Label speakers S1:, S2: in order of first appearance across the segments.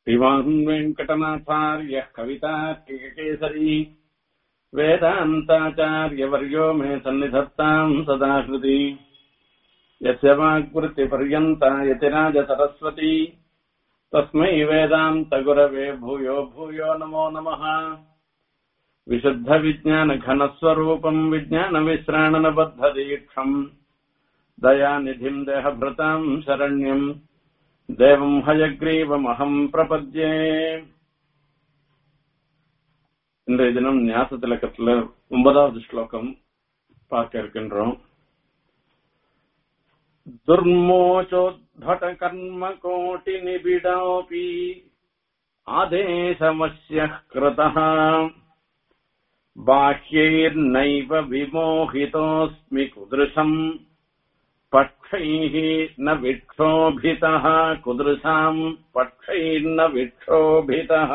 S1: श्रीमान् वेङ्कटनाथार्यः कवितार्किककेसरी वेदान्ताचार्यवर्यो मे सन्निधत्ताम् सदा हृदि यस्य वाग्वृत्तिपर्यन्ता यतिराजसरस्वती तस्मै वेदान्तगुरवे भूयो भूयो नमो नमः विशुद्धविज्ञानघनस्वरूपम् विज्ञानविश्राणनबद्धदीक्षम् दयानिधिम् देहभृताम् शरण्यम् தேவம் ஹயக்ரீவமகம் பிரபத்யே இன்றைய தினம் ஞாச திலக்கத்துல ஒன்பதாவது ஸ்லோகம் பார்க்க இருக்கின்றோம் துர்மோச்சோத்பட கர்ம கோட்டி நிபிடோபி ஆதேசமஸ்ய கிருதः बाह्यैर्नैव विमोहितोऽस्मि कुदृशम् पक्षैः न विक्षोभितः कुदृशाम् पक्षैर्न विक्षोभितः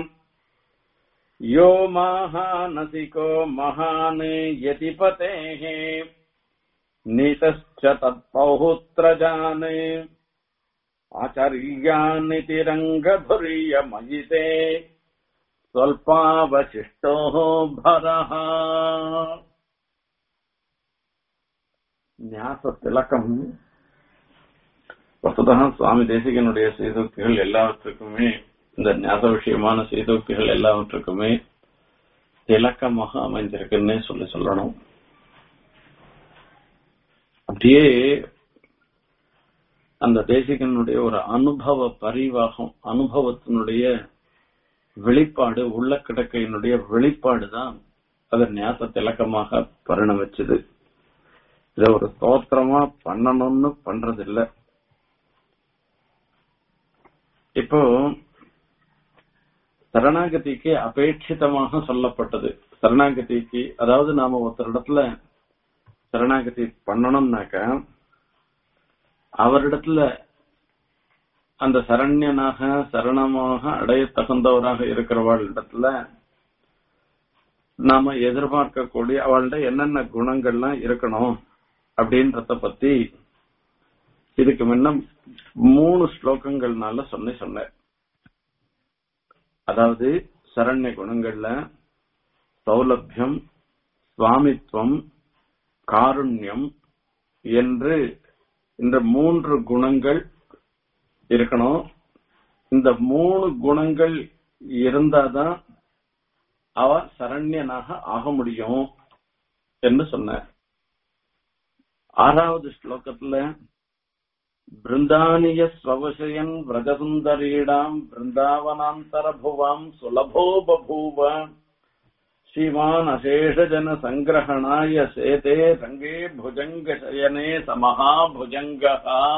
S1: यो माहानसिको महान् यतिपतेः नीतश्च तत्पौत्रजान् आचर्यानिति रङ्गधुर्यमयिते स्वल्पावशिष्टोः भरः ஞாச திலக்கம் வசதா சுவாமி தேசிகனுடைய சீதோக்திகள் எல்லாவற்றுக்குமே இந்த ஞாச விஷயமான சீதோக்திகள் எல்லாவற்றுக்குமே திலக்கமாக அமைஞ்சிருக்குன்னே சொல்லி சொல்லணும் அப்படியே அந்த தேசிகனுடைய ஒரு அனுபவ பரிவாகம் அனுபவத்தினுடைய வெளிப்பாடு உள்ள கிடக்கையினுடைய வெளிப்பாடு தான் அது ஞாச திலக்கமாக பரிணமிச்சது இத ஒரு ஸ்தோத்திரமா பண்ணணும்னு பண்றது இல்ல இப்போ சரணாகதிக்கு அபேட்சிதமாக சொல்லப்பட்டது சரணாகதிக்கு அதாவது நாம ஒருத்தரிடத்துல சரணாகதி பண்ணணும்னாக்க அவரிடத்துல அந்த சரண்யனாக சரணமாக அடைய தகுந்தவராக இருக்கிறவள் இடத்துல நாம எதிர்பார்க்கக்கூடிய அவள்கிட்ட என்னென்ன குணங்கள்லாம் இருக்கணும் அப்படின்றத பத்தி இதுக்கு முன்ன மூணு ஸ்லோகங்கள்னால சொன்ன சொன்னேன் அதாவது சரண்ய குணங்கள்ல சௌலபியம் சுவாமித்வம் காருண்யம் என்று இந்த மூன்று குணங்கள் இருக்கணும் இந்த மூணு குணங்கள் இருந்தாதான் அவ சரண்யனாக ஆக முடியும் என்று சொன்னார் ஆறாவது ஸ்லோகத்துல பிருந்தானிய ஸ்வவசயன் விரஜசுந்தரீடாம் பிருந்தாவனாந்தர புவாம் சுலபோ பபூவ ஸ்ரீமான் அசேஷஜன சங்கிரகணாய சேதே ரங்கே புஜங்க சயனே சமஹா புஜங்கா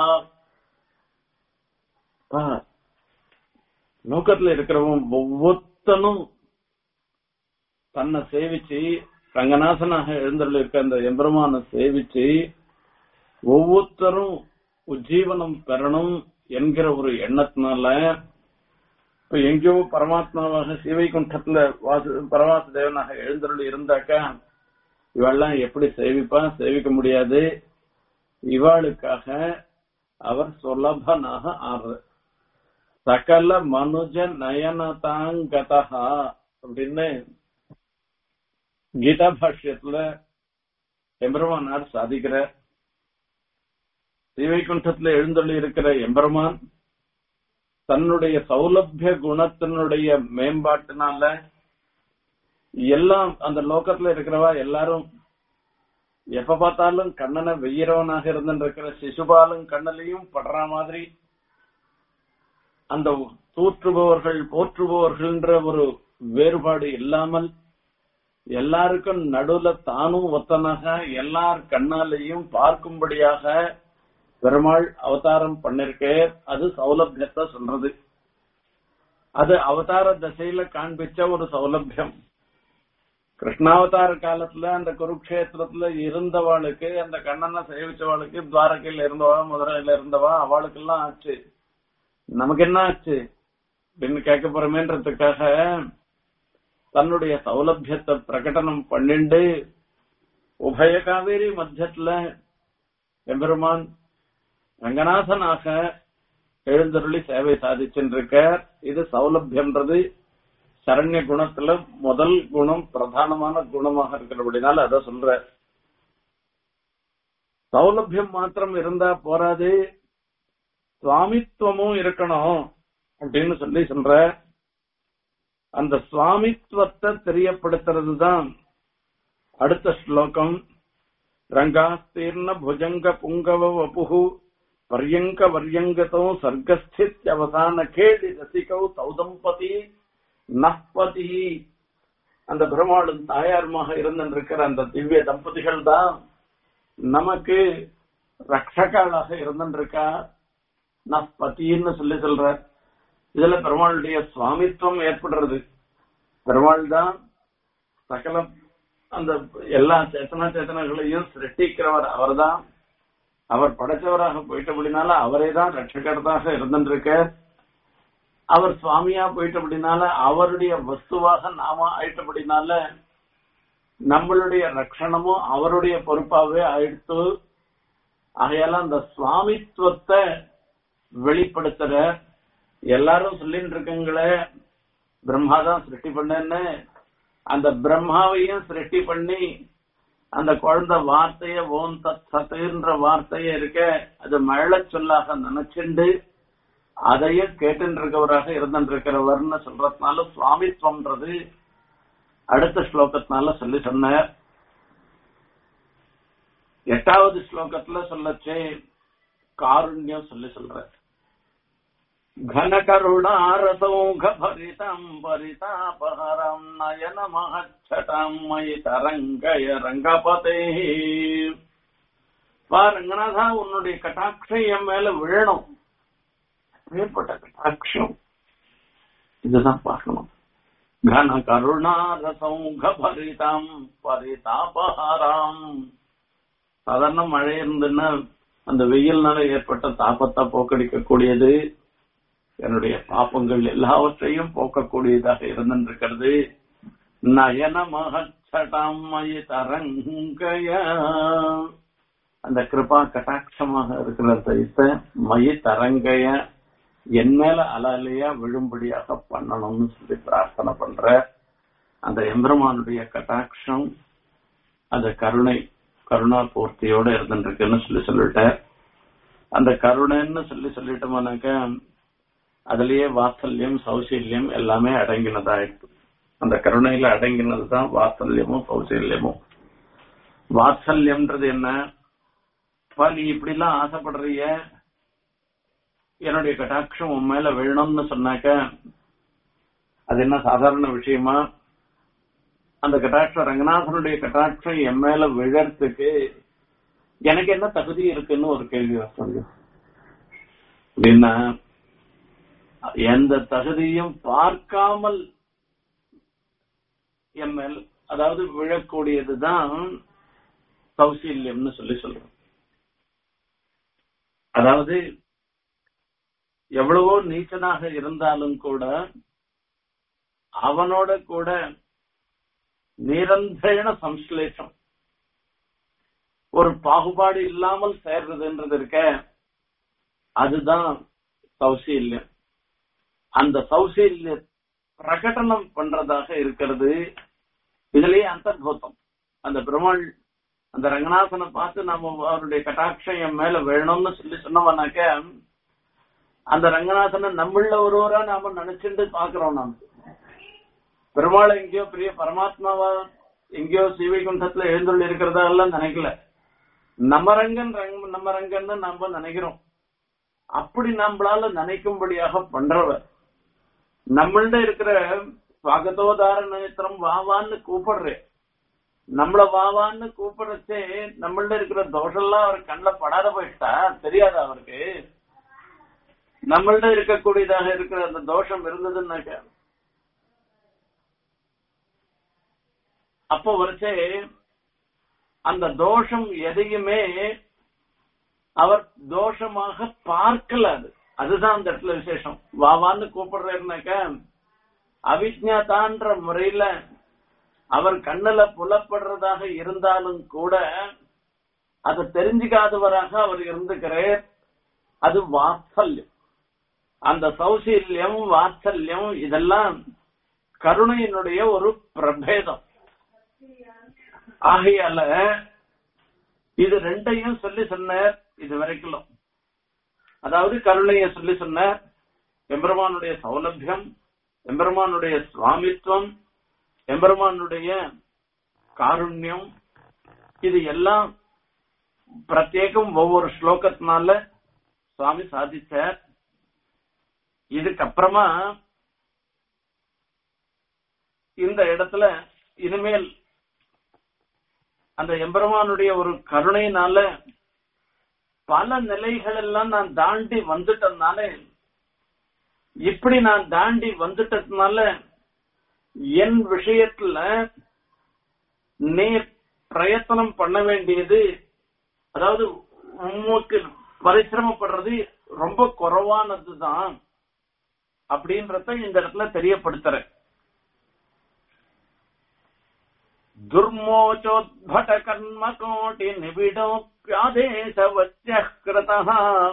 S1: லோகத்துல இருக்கிறவன் ஒவ்வொருத்தனும் தன்னை சேவிச்சு ரங்கநாசனாக எழுந்தருள் இருக்க அந்த எம்பெருமான சேவிச்சு ஒவ்வொருத்தரும் உஜ்ஜீவனம் பெறணும் என்கிற ஒரு எண்ணத்தினால இப்ப எங்கேயோ பரமாத்மாவாக சிவைகுண்டத்துல வாசு பரமாத்ம தேவனாக எழுந்தருள் இருந்தாக்கா இவெல்லாம் எப்படி சேவிப்பா சேவிக்க முடியாது இவாளுக்காக அவர் சுலபனாக ஆறு சகல மனுஜ நயனதாங்கதா அப்படின்னு கீதா பாஷ்யத்துல எம்பெருமானார் சாதிக்கிற ஸ்ரீவைகுண்டத்துல எழுந்தொள்ளி இருக்கிற எம்பெருமான் தன்னுடைய சௌலபிய குணத்தினுடைய மேம்பாட்டினால எல்லாம் அந்த லோகத்துல இருக்கிறவா எல்லாரும் எப்ப பார்த்தாலும் கண்ணனை வெய்யறவனாக இருந்திருக்கிற சிசுபாலும் கண்ணலையும் படுற மாதிரி அந்த தூற்றுபவர்கள் போற்றுபவர்கள்ன்ற ஒரு வேறுபாடு இல்லாமல் எல்லாருக்கும் நடுவுல தானும் ஒத்தனாக எல்லார் கண்ணாலையும் பார்க்கும்படியாக பெருமாள் அவதாரம் பண்ணிருக்க அது சௌலபியத்தை சொல்றது அது அவதார தசையில காண்பிச்ச ஒரு சௌலபியம் கிருஷ்ணாவதார காலத்துல அந்த குருக்ஷேத்திரத்துல இருந்தவாளுக்கு அந்த கண்ணனை சேவிச்சவாளுக்கு துவாரகையில இருந்தவா மதுரையில இருந்தவா அவளுக்கெல்லாம் ஆச்சு நமக்கு என்ன ஆச்சு அப்படின்னு கேட்க போறமேன்றதுக்காக தன்னுடைய சௌலபியத்தை பிரகடனம் பண்ணிண்டு உபய காவேரி மத்தியத்துல எம்பெருமான் ரங்கநாதனாக எழுந்தருளி சேவை சாதிச்சுருக்க இது சௌலபியம்ன்றது சரண்ய குணத்துல முதல் குணம் பிரதானமான குணமாக இருக்கிறபடினால அத சொல்ற சௌலபியம் மாத்திரம் இருந்தா போராது சுவாமித்துவமும் இருக்கணும் அப்படின்னு சொல்லி சொல்ற அந்த சுவாமித்துவத்தை தெரியப்படுத்துறது தான் அடுத்த ஸ்லோகம் ரங்காஸ்தீர்ண புஜங்க புங்கவ வபுகு பர்யங்க வர்யங்கதோ சர்க்கஸ்தித் அவசான கேடி ரசிகௌ தௌதம்பதி நப்பதி அந்த பெருமாளும் தாயாருமாக இருந்திருக்கிற அந்த திவ்ய தம்பதிகள் தான் நமக்கு ரட்சகாளாக இருந்திருக்கா நப்பத்தின்னு சொல்லி சொல்ற இதுல பெருமாளுடைய சுவாமித்துவம் ஏற்படுறது பெருமாள் தான் சகல அந்த எல்லா சேத்தனா சேத்தனங்களையும் சிருஷ்டிக்கிறவர் அவர்தான் அவர் படைச்சவராக போயிட்டபடினால அவரே தான் ரட்சகர்தாக இருந்திருக்க அவர் சுவாமியா போயிட்டபடினால அவருடைய வஸ்துவாக நாம ஆயிட்டபடினால நம்மளுடைய ரட்சணமும் அவருடைய பொறுப்பாவே ஆயிடுத்து ஆகையால அந்த சுவாமித்துவத்தை வெளிப்படுத்துற எல்லாரும் சொல்லிட்டு இருக்கங்களே பிரம்மாதான் சிருஷ்டி பண்ணேன்னு அந்த பிரம்மாவையும் சிருஷ்டி பண்ணி அந்த குழந்தை வார்த்தைய ஓம் தத் சத்துன்ற வார்த்தைய இருக்க அது மழை சொல்லாக நினைச்சுண்டு அதையும் கேட்டு இருக்கவராக இருந்திருக்கிறவர்னு சொல்றதுனால சுவாமித்வம்ன்றது அடுத்த ஸ்லோகத்தினால சொல்லி சொன்னார் எட்டாவது ஸ்லோகத்துல சொல்லச்சே காருண்யம் சொல்லி சொல்ற घनकरुणारसौघभरितम् परितापहरम् नयनमहच्छटाम् मयि तरङ्गय रङ्गपतेः பா ரங்கநாதா உன்னுடைய கட்டாட்சம் என் மேல விழணும் ஏற்பட்ட கட்டாட்சம் இதுதான் பார்க்கணும் கன கருணாரசௌகபரிதம் பரிதாபஹாரம் சாதாரண மழை இருந்துன்னா அந்த வெயில்னால ஏற்பட்ட தாபத்தை போக்கடிக்கக்கூடியது என்னுடைய பாப்பங்கள் எல்லாவற்றையும் போக்கக்கூடியதாக இருந்திருக்கிறது நயன மகச்சடாமய தரங்கய அந்த கிருபா கட்டாட்சமாக இருக்கிற சைத்த மயி தரங்கய என் மேல அலாலையா விழும்படியாக பண்ணணும்னு சொல்லி பிரார்த்தனை பண்ற அந்த எம்பெருமானுடைய கட்டாட்சம் அந்த கருணை கருணா பூர்த்தியோட இருந்துருக்குன்னு சொல்லி சொல்லிட்டேன் அந்த கருணைன்னு சொல்லி சொல்லிட்டோம்னாக்க அதுலயே வாத்சல்யம் சௌசல்யம் எல்லாமே அடங்கினதாயிடுது அந்த கருணையில அடங்கினதுதான் வாத்சல்யமும் சௌசல்யமும் வாத்சல்யம்ன்றது என்ன பா நீ இப்படி எல்லாம் ஆசைப்படுறிய என்னுடைய கட்டாட்சம் உன் மேல விழணும்னு சொன்னாக்க அது என்ன சாதாரண விஷயமா அந்த கட்டாட்சம் ரங்கநாதனுடைய கட்டாட்சம் என் மேல விழறதுக்கு எனக்கு என்ன தகுதி இருக்குன்னு ஒரு கேள்வி சொல்லுங்க அப்படின்னா எந்த தகுதியும் பார்க்காமல் எம்எல் அதாவது விழக்கூடியதுதான் கௌசல்யம்னு சொல்லி சொல்றோம் அதாவது எவ்வளவோ நீச்சனாக இருந்தாலும் கூட அவனோட கூட நிரந்தர சம்ஸ்லேஷம் ஒரு பாகுபாடு இல்லாமல் சேர்றதுன்றது இருக்க அதுதான் சௌசீல்யம் அந்த சௌசீல்ய பிரகடனம் பண்றதாக இருக்கிறது இதுலயே அந்தர்பூதம் அந்த பெருமாள் அந்த ரங்கநாதனை பார்த்து நம்ம அவருடைய கட்டாட்சம் என் மேல வேணும்னு சொல்லி சொன்னோம்னாக்க அந்த ரங்கநாதனை நம்மள ஒருவரா நாம நினைச்சுட்டு பாக்குறோம் நாம பெருமாளை எங்கேயோ பெரிய பரமாத்மாவா எங்கேயோ சிவைகுண்டத்துல எழுந்துள்ள இருக்கிறதா எல்லாம் நினைக்கல நம்ம ரங்கன் ரங்க நம்ம ரங்கன்னு நாம நினைக்கிறோம் அப்படி நம்மளால நினைக்கும்படியாக பண்றவர் நம்மள்ட இருக்கிற ஸ்வாகதோதார நேத்திரம் வாவான்னு கூப்பிடுறேன் நம்மள வாவான்னு கூப்பிடுறச்சே நம்மள்ட இருக்கிற தோஷம்லாம் அவர் கண்ணில் படாத போயிட்டா தெரியாதா அவருக்கு நம்மள்ட இருக்கக்கூடியதாக இருக்கிற அந்த தோஷம் இருந்ததுன்னாக்க அப்போ வரைச்சே அந்த தோஷம் எதையுமே அவர் தோஷமாக பார்க்கல அது அதுதான் அந்த இடத்துல விசேஷம் வாவான்னு கூப்பிடுறாருனாக்க அவிஜாதான்ற முறையில அவர் கண்ணுல புலப்படுறதாக இருந்தாலும் கூட அதை தெரிஞ்சுக்காதவராக அவர் இருந்துக்கிறார் அது வாத்சல்யம் அந்த சௌசீல்யம் வாத்சல்யம் இதெல்லாம் கருணையினுடைய ஒரு பிரபேதம் ஆகையால இது ரெண்டையும் சொல்லி சொன்னார் இது வரைக்கும் அதாவது கருணைய சொல்லி சொன்னார் எம்பெருமானுடைய சௌலபியம் எம்பெருமானுடைய சுவாமித்துவம் எம்பெருமானுடைய காருண்யம் இது எல்லாம் பிரத்யேகம் ஒவ்வொரு ஸ்லோகத்தினால சுவாமி சாதிச்சார் இதுக்கப்புறமா இந்த இடத்துல இனிமேல் அந்த எம்பெருமானுடைய ஒரு கருணையினால பல நிலைகள் எல்லாம் நான் தாண்டி வந்துட்டதுனால இப்படி நான் தாண்டி வந்துட்டதுனால என் விஷயத்துல நீர் பிரயத்தனம் பண்ண வேண்டியது அதாவது உமக்கு பரிசிரமப்படுறது ரொம்ப குறைவானதுதான் அப்படின்றத இந்த இடத்துல தெரியப்படுத்துறேன் दुर्मोचोद्भट कर्म कोटि निबिडोऽप्यादेशवत्यः कृतः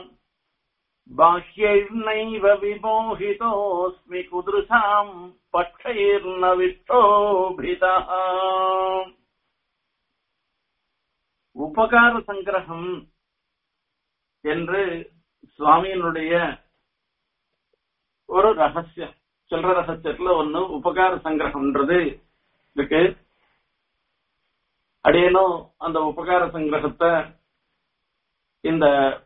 S1: बाह्यैर्नैव विमोहितोऽस्मि कुदृशाम् पक्षैर्न विक्षोभितः உபகார சங்கிரகம் என்று சுவாமியினுடைய ஒரு ரகசியம் சொல்ற ரகசியத்துல ஒண்ணு உபகார சங்கிரகம்ன்றது இருக்கு அடியனும் அந்த உபகார சங்கிரகத்தை இந்த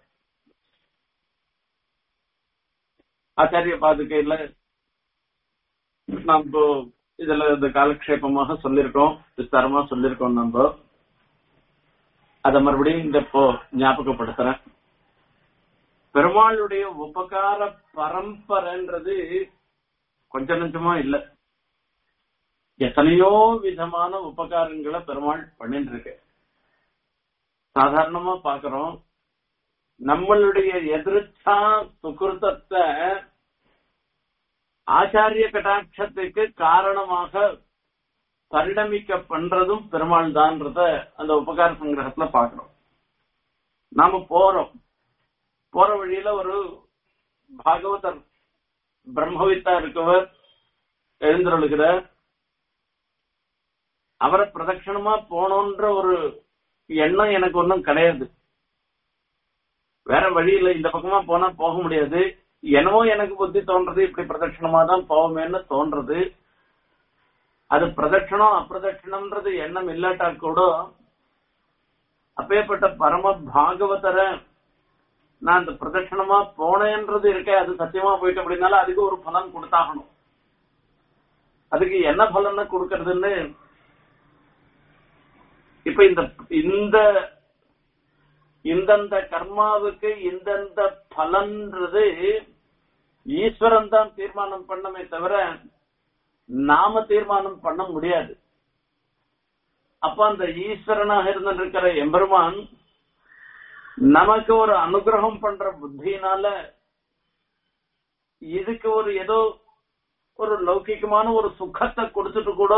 S1: ஆச்சாரிய பாதுகையில நாம் இப்போ இதுல இந்த காலக்ஷேபமாக சொல்லியிருக்கோம் விஸ்தாரமா சொல்லியிருக்கோம் நம்ம அத மறுபடியும் இந்த இப்போ ஞாபகப்படுத்துறேன் பெருமாளுடைய உபகார பரம்பரைன்றது கொஞ்ச நஞ்சமா இல்லை எத்தனையோ விதமான உபகாரங்களை பெருமாள் பண்ணிட்டு இருக்கு சாதாரணமா பாக்குறோம் நம்மளுடைய எதிர்த்தா சுகிருத்தத்தை ஆச்சாரிய கட்டாட்சத்துக்கு காரணமாக பரிணமிக்க பண்றதும் பெருமாள் தான்றத அந்த உபகார சங்கிரகத்துல பாக்குறோம் நாம போறோம் போற வழியில ஒரு பாகவதர் பிரம்மவித்தா இருக்கவர் எழுந்தருளுகிறார் அவரை பிரதட்சணமா போனோன்ற ஒரு எண்ணம் எனக்கு ஒன்றும் கிடையாது வேற வழியில இந்த பக்கமா போனா போக முடியாது என்னவோ எனக்கு புத்தி தோன்றது இப்படி பிரதட்சணமா தான் போவோமேன்னு தோன்றது அது பிரதட்சணம் அப்பிரதட்சணம்ன்றது எண்ணம் இல்லாட்டா கூட அப்பேற்பட்ட பரம பாகவதர நான் இந்த பிரதட்சணமா போனேன்றது இருக்கே அது சத்தியமா போயிட்டு அப்படின்னால அதுக்கு ஒரு பலன் கொடுத்தாகணும் அதுக்கு என்ன பலனை கொடுக்கறதுன்னு இப்ப இந்த இந்த இந்தந்த கர்மாவுக்கு இந்தந்த பலன்றது ஈஸ்வரன் தான் தீர்மானம் பண்ணமே தவிர நாம தீர்மானம் பண்ண முடியாது அப்ப அந்த ஈஸ்வரனாக இருந்திருக்கிற எம்பெருமான் நமக்கு ஒரு அனுகிரகம் பண்ற புத்தியினால இதுக்கு ஒரு ஏதோ ஒரு லௌகிகமான ஒரு சுகத்தை கொடுத்துட்டு கூட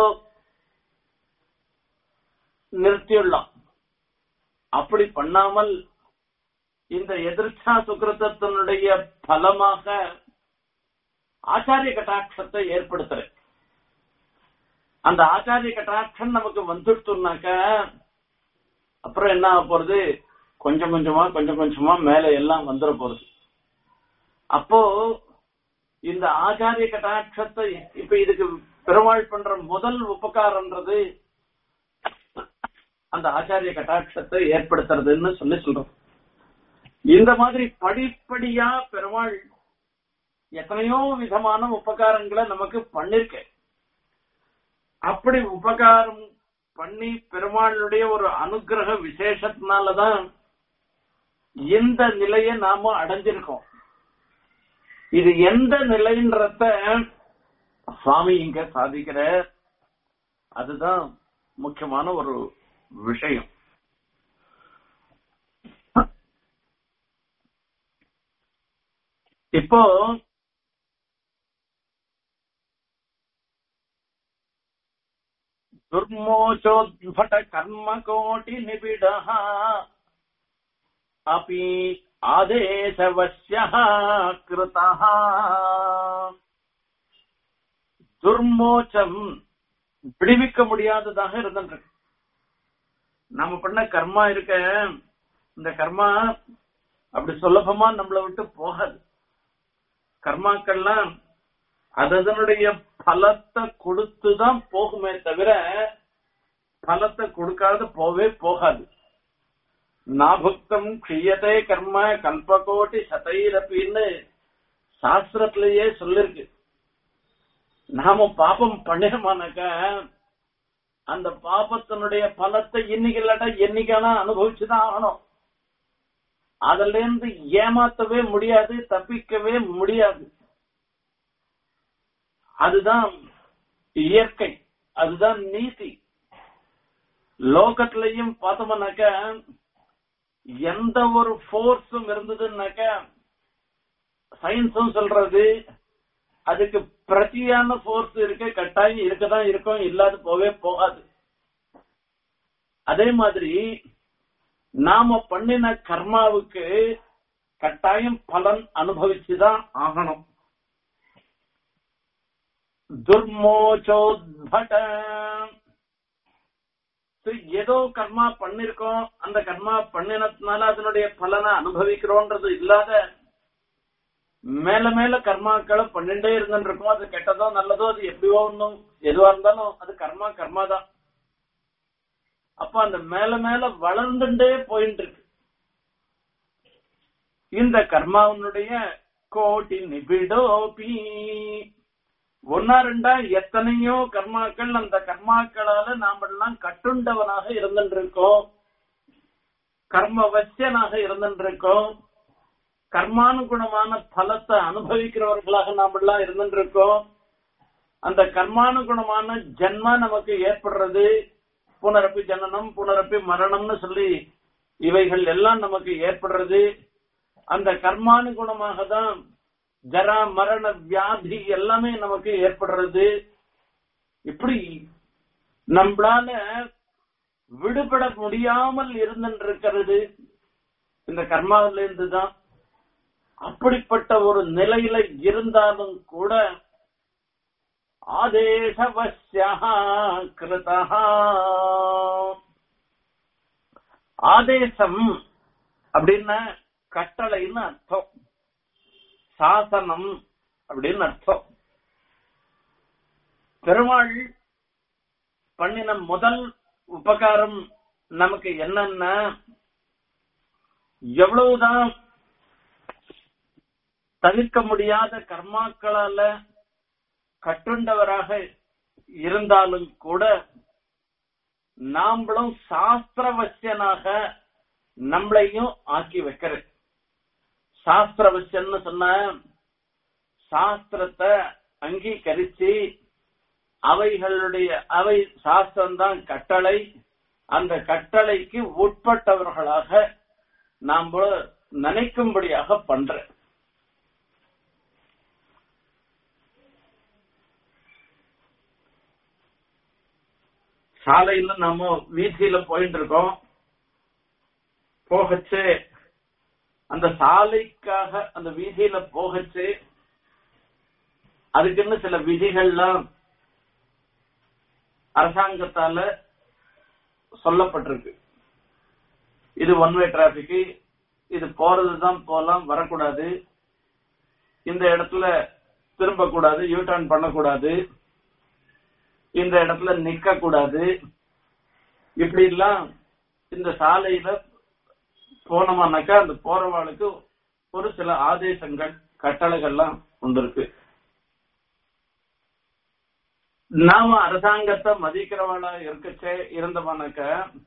S1: நிறுத்தியுள்ளான் அப்படி பண்ணாமல் இந்த எதிர்ச்சா சுக்கிரத்தினுடைய பலமாக ஆச்சாரிய கட்டாட்சத்தை ஏற்படுத்துற அந்த ஆச்சாரிய கட்டாட்சம் நமக்கு வந்துடுத்துனாக்க அப்புறம் என்ன ஆக போறது கொஞ்சம் கொஞ்சமா கொஞ்சம் கொஞ்சமா மேல எல்லாம் வந்துட போறது அப்போ இந்த ஆச்சாரிய கட்டாட்சத்தை இப்ப இதுக்கு பெருமாள் பண்ற முதல் உபகாரம்ன்றது அந்த ஆச்சாரிய கட்டாட்சத்தை ஏற்படுத்துறதுன்னு சொல்லி சொல்றோம் இந்த மாதிரி படிப்படியா பெருமாள் எத்தனையோ விதமான உபகாரங்களை நமக்கு பண்ணிருக்க அப்படி உபகாரம் பண்ணி பெருமாளுடைய ஒரு அனுகிரக விசேஷத்தினாலதான் இந்த நிலையை நாம அடைஞ்சிருக்கோம் இது எந்த நிலைன்றத சுவாமி இங்க சாதிக்கிற அதுதான் முக்கியமான ஒரு விஷயம் இப்போ दुर्मोचोद्भट कर्म कोटि निबिडः अपि ஆதேசவசிய கிருதா துர்மோச்சம் விடுவிக்க முடியாததாக இருந்திருக்கு நாம பண்ண கர்மா இருக்க இந்த கர்மா அப்படி சுலபமா நம்மளை விட்டு போகாது கர்மாக்கள்லாம் அதனுடைய பலத்தை கொடுத்துதான் போகுமே தவிர பலத்தை கொடுக்காத போவே போகாது நாபுக்தம் கிரியதே கர்ம கல்பகோட்டி சதைரப்பின்னு சாஸ்திரத்திலேயே சொல்லிருக்கு நாம பாபம் பண்ணினோமானாக்க அந்த பாபத்தினுடைய பலத்தை இன்னைக்கு இல்லாட்டா என்னைக்கானா அனுபவிச்சுதான் ஆகணும் அதுல இருந்து ஏமாத்தவே முடியாது தப்பிக்கவே முடியாது அதுதான் இயற்கை அதுதான் நீதி லோகத்திலையும் பார்த்தோம்னாக்க எந்த ஒரு போர்ஸும் இருந்ததுன்னாக்க சயின்ஸும் சொல்றது அதுக்கு பிரதியான போர்ஸ் இருக்கு கட்டாயம் இருக்கதான் இருக்கும் இல்லாது போவே போகாது அதே மாதிரி நாம பண்ணின கர்மாவுக்கு கட்டாயம் பலன் அனுபவிச்சுதான் ஆகணும் துர்மோச்சோத்பட ஏதோ கர்மா பண்ணிருக்கோம் அந்த கர்மா பண்ணினதுனால அதனுடைய பலனை அனுபவிக்கிறோன்றது இல்லாத மேல மேல கர்மாக்களை பண்ணிட்டே இருந்துட்டு இருக்கோம் அது கெட்டதோ நல்லதோ அது எப்படியோ ஒண்ணும் எதுவா இருந்தாலும் அது கர்மா கர்மா தான் அப்ப அந்த மேல மேல வளர்ந்துட்டே போயிட்டு இருக்கு இந்த கர்மாவனுடைய கோட்டி நிபிடோபி ஒன்னா ரெண்டா எத்தனையோ கர்மாக்கள் அந்த கர்மாக்களால நாமெல்லாம் கட்டுண்டவனாக இருந்துட்டு இருக்கோம் கர்மவசியனாக இருந்துட்டு இருக்கோம் கர்மானுகுணமான பலத்தை அனுபவிக்கிறவர்களாக நாமெல்லாம் இருந்துட்டு இருக்கோம் அந்த கர்மானுகுணமான ஜென்மா நமக்கு ஏற்படுறது புனரப்பி ஜனனம் புனரப்பி மரணம்னு சொல்லி இவைகள் எல்லாம் நமக்கு ஏற்படுறது அந்த கர்மானுகுணமாக தான் ஜரா மரண வியாதி எல்லாமே நமக்கு ஏற்படுறது இப்படி நம்மளால விடுபட முடியாமல் இருந்துருக்கிறது இந்த கர்மாவில இருந்து தான் அப்படிப்பட்ட ஒரு நிலையில இருந்தாலும் கூட ஆதேசவசியா கிருதா ஆதேசம் அப்படின்னா கட்டளைன்னு அர்த்தம் சாசனம் அப்படின்னு அர்த்தம் பெருமாள் பண்ணின முதல் உபகாரம் நமக்கு என்னன்னா எவ்வளவுதான் தவிர்க்க முடியாத கர்மாக்களால கட்டுண்டவராக இருந்தாலும் கூட நாமளும் சாஸ்திரவசியனாக நம்மளையும் ஆக்கி வைக்கிறது சாஸ்திரவசியன்னு சொன்ன சாஸ்திரத்தை அங்கீகரிச்சு அவைகளுடைய அவை சாஸ்திரம் தான் கட்டளை அந்த கட்டளைக்கு உட்பட்டவர்களாக நாம் நினைக்கும்படியாக பண்ற சாலையில நம்ம வீதியில போயிட்டு இருக்கோம் போகச்சு அந்த சாலைக்காக அந்த வீதியில போகச்சு அதுக்குன்னு சில விதிகள்லாம் அரசாங்கத்தால சொல்லப்பட்டிருக்கு இது ஒன் வே டிராபிக் இது போறதுதான் போலாம் வரக்கூடாது இந்த இடத்துல திரும்ப கூடாது யூ டர்ன் பண்ணக்கூடாது இந்த இடத்துல நிக்க கூடாது இப்படி எல்லாம் இந்த சாலையில போனோம்னாக்கா அந்த போறவாளுக்கு ஒரு சில ஆதேசங்கள் கட்டளைகள்லாம் வந்திருக்கு நாம அரசாங்கத்தை மதிக்கிறவளா இருக்கச்சே இருந்தோம்னாக்க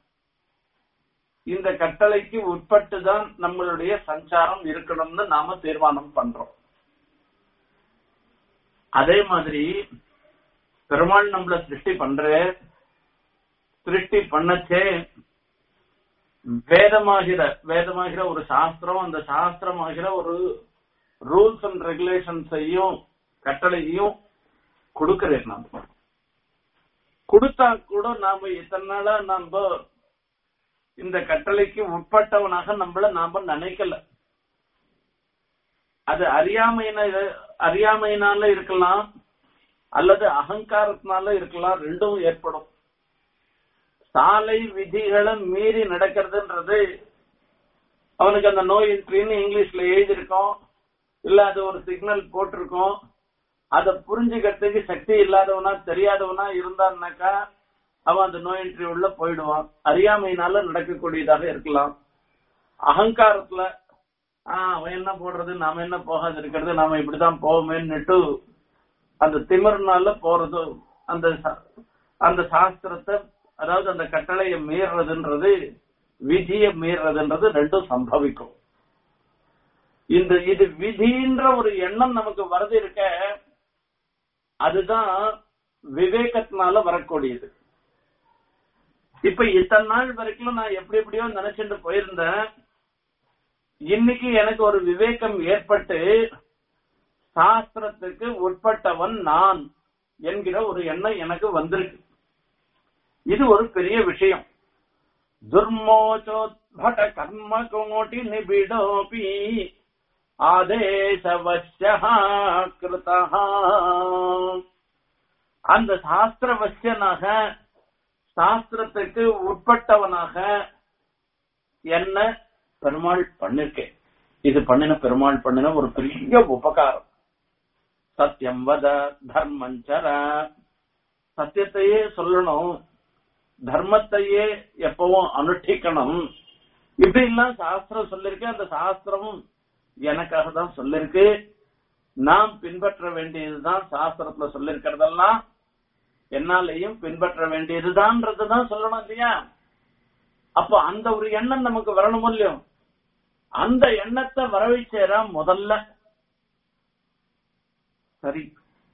S1: இந்த கட்டளைக்கு உட்பட்டு தான் நம்மளுடைய சஞ்சாரம் இருக்கணும்னு நாம தீர்மானம் பண்றோம் அதே மாதிரி பெருமாள் நம்மள சிருஷ்டி பண்ற சிருஷ்டி பண்ணச்சே வேதமாகிற வேதமாகிற ஒரு சாஸ்திரம் அந்த சாஸ்திரமாகிற ஒரு ரூல்ஸ் அண்ட் ரெகுலேஷன்ஸையும் கட்டளையும் கொடுக்கிறேன் நாம கொடுத்தா கூட நாம இத்தனை நாளா நாம இந்த கட்டளைக்கு உட்பட்டவனாக நம்மள நாம நினைக்கல அது அறியாமையின அறியாமையினால இருக்கலாம் அல்லது அகங்காரத்தினால இருக்கலாம் ரெண்டும் ஏற்படும் சாலை விதிகளை மீறி நடக்கிறதுன்றது அவனுக்கு அந்த நோ என்ட்ரின்னு இங்கிலீஷ்ல எழுதியிருக்கோம் இல்ல அது ஒரு சிக்னல் போட்டிருக்கோம் அதை புரிஞ்சுக்கிறதுக்கு சக்தி இல்லாதவனா தெரியாதவனா இருந்தான்னாக்கா அவன் அந்த நோ என்ட்ரி உள்ள போயிடுவான் அறியாமையினால நடக்கக்கூடியதாக இருக்கலாம் அகங்காரத்துல ஆஹ் அவன் என்ன போடுறது நாம என்ன போகாது இருக்கிறது நாம இப்படிதான் போவோமேன்னுட்டு அந்த திமிர்னால போறது அந்த ச- அந்த சாஸ்திரத்தை அதாவது அந்த கட்டளையை மீறுறதுன்றது விதியை மீறுறதுன்றது ரெண்டும் சம்பவிக்கும் இந்த இது விதின்ற ஒரு எண்ணம் நமக்கு வருது இருக்க அதுதான் விவேகத்தினால வரக்கூடியது இப்ப இத்தனை நாள் வரைக்கும் நான் எப்படி எப்படியோ நினைச்சிட்டு போயிருந்தேன் இன்னைக்கு எனக்கு ஒரு விவேகம் ஏற்பட்டு சாஸ்திரத்துக்கு உட்பட்டவன் நான் என்கிற ஒரு எண்ணம் எனக்கு வந்திருக்கு இது ஒரு பெரிய விஷயம் துர்மோச்சோத்பட கர்ம கோட்டி நிபிடோபி ஆதேசவசியா கிருதா அந்த சாஸ்திரவசியனாக சாஸ்திரத்துக்கு உட்பட்டவனாக என்ன பெருமாள் பண்ணிருக்கேன் இது பண்ணின பெருமாள் பண்ணின ஒரு பெரிய உபகாரம் சத்தியம் வத தர்மஞ்சர சத்தியத்தையே சொல்லணும் தர்மத்தையே எப்பவும் அனுஷ்டிக்கணும் இப்படி எல்லாம் சாஸ்திரம் சொல்லிருக்கு அந்த சாஸ்திரமும் எனக்காக தான் சொல்லிருக்கு நாம் பின்பற்ற வேண்டியதுதான் சாஸ்திரத்துல சொல்லிருக்கிறதெல்லாம் என்னாலையும் பின்பற்ற வேண்டியதுதான்றதுதான் சொல்லணும் இல்லையா அப்போ அந்த ஒரு எண்ணம் நமக்கு வரணும் இல்லையோ அந்த எண்ணத்தை வரவைச்சேரா முதல்ல சரி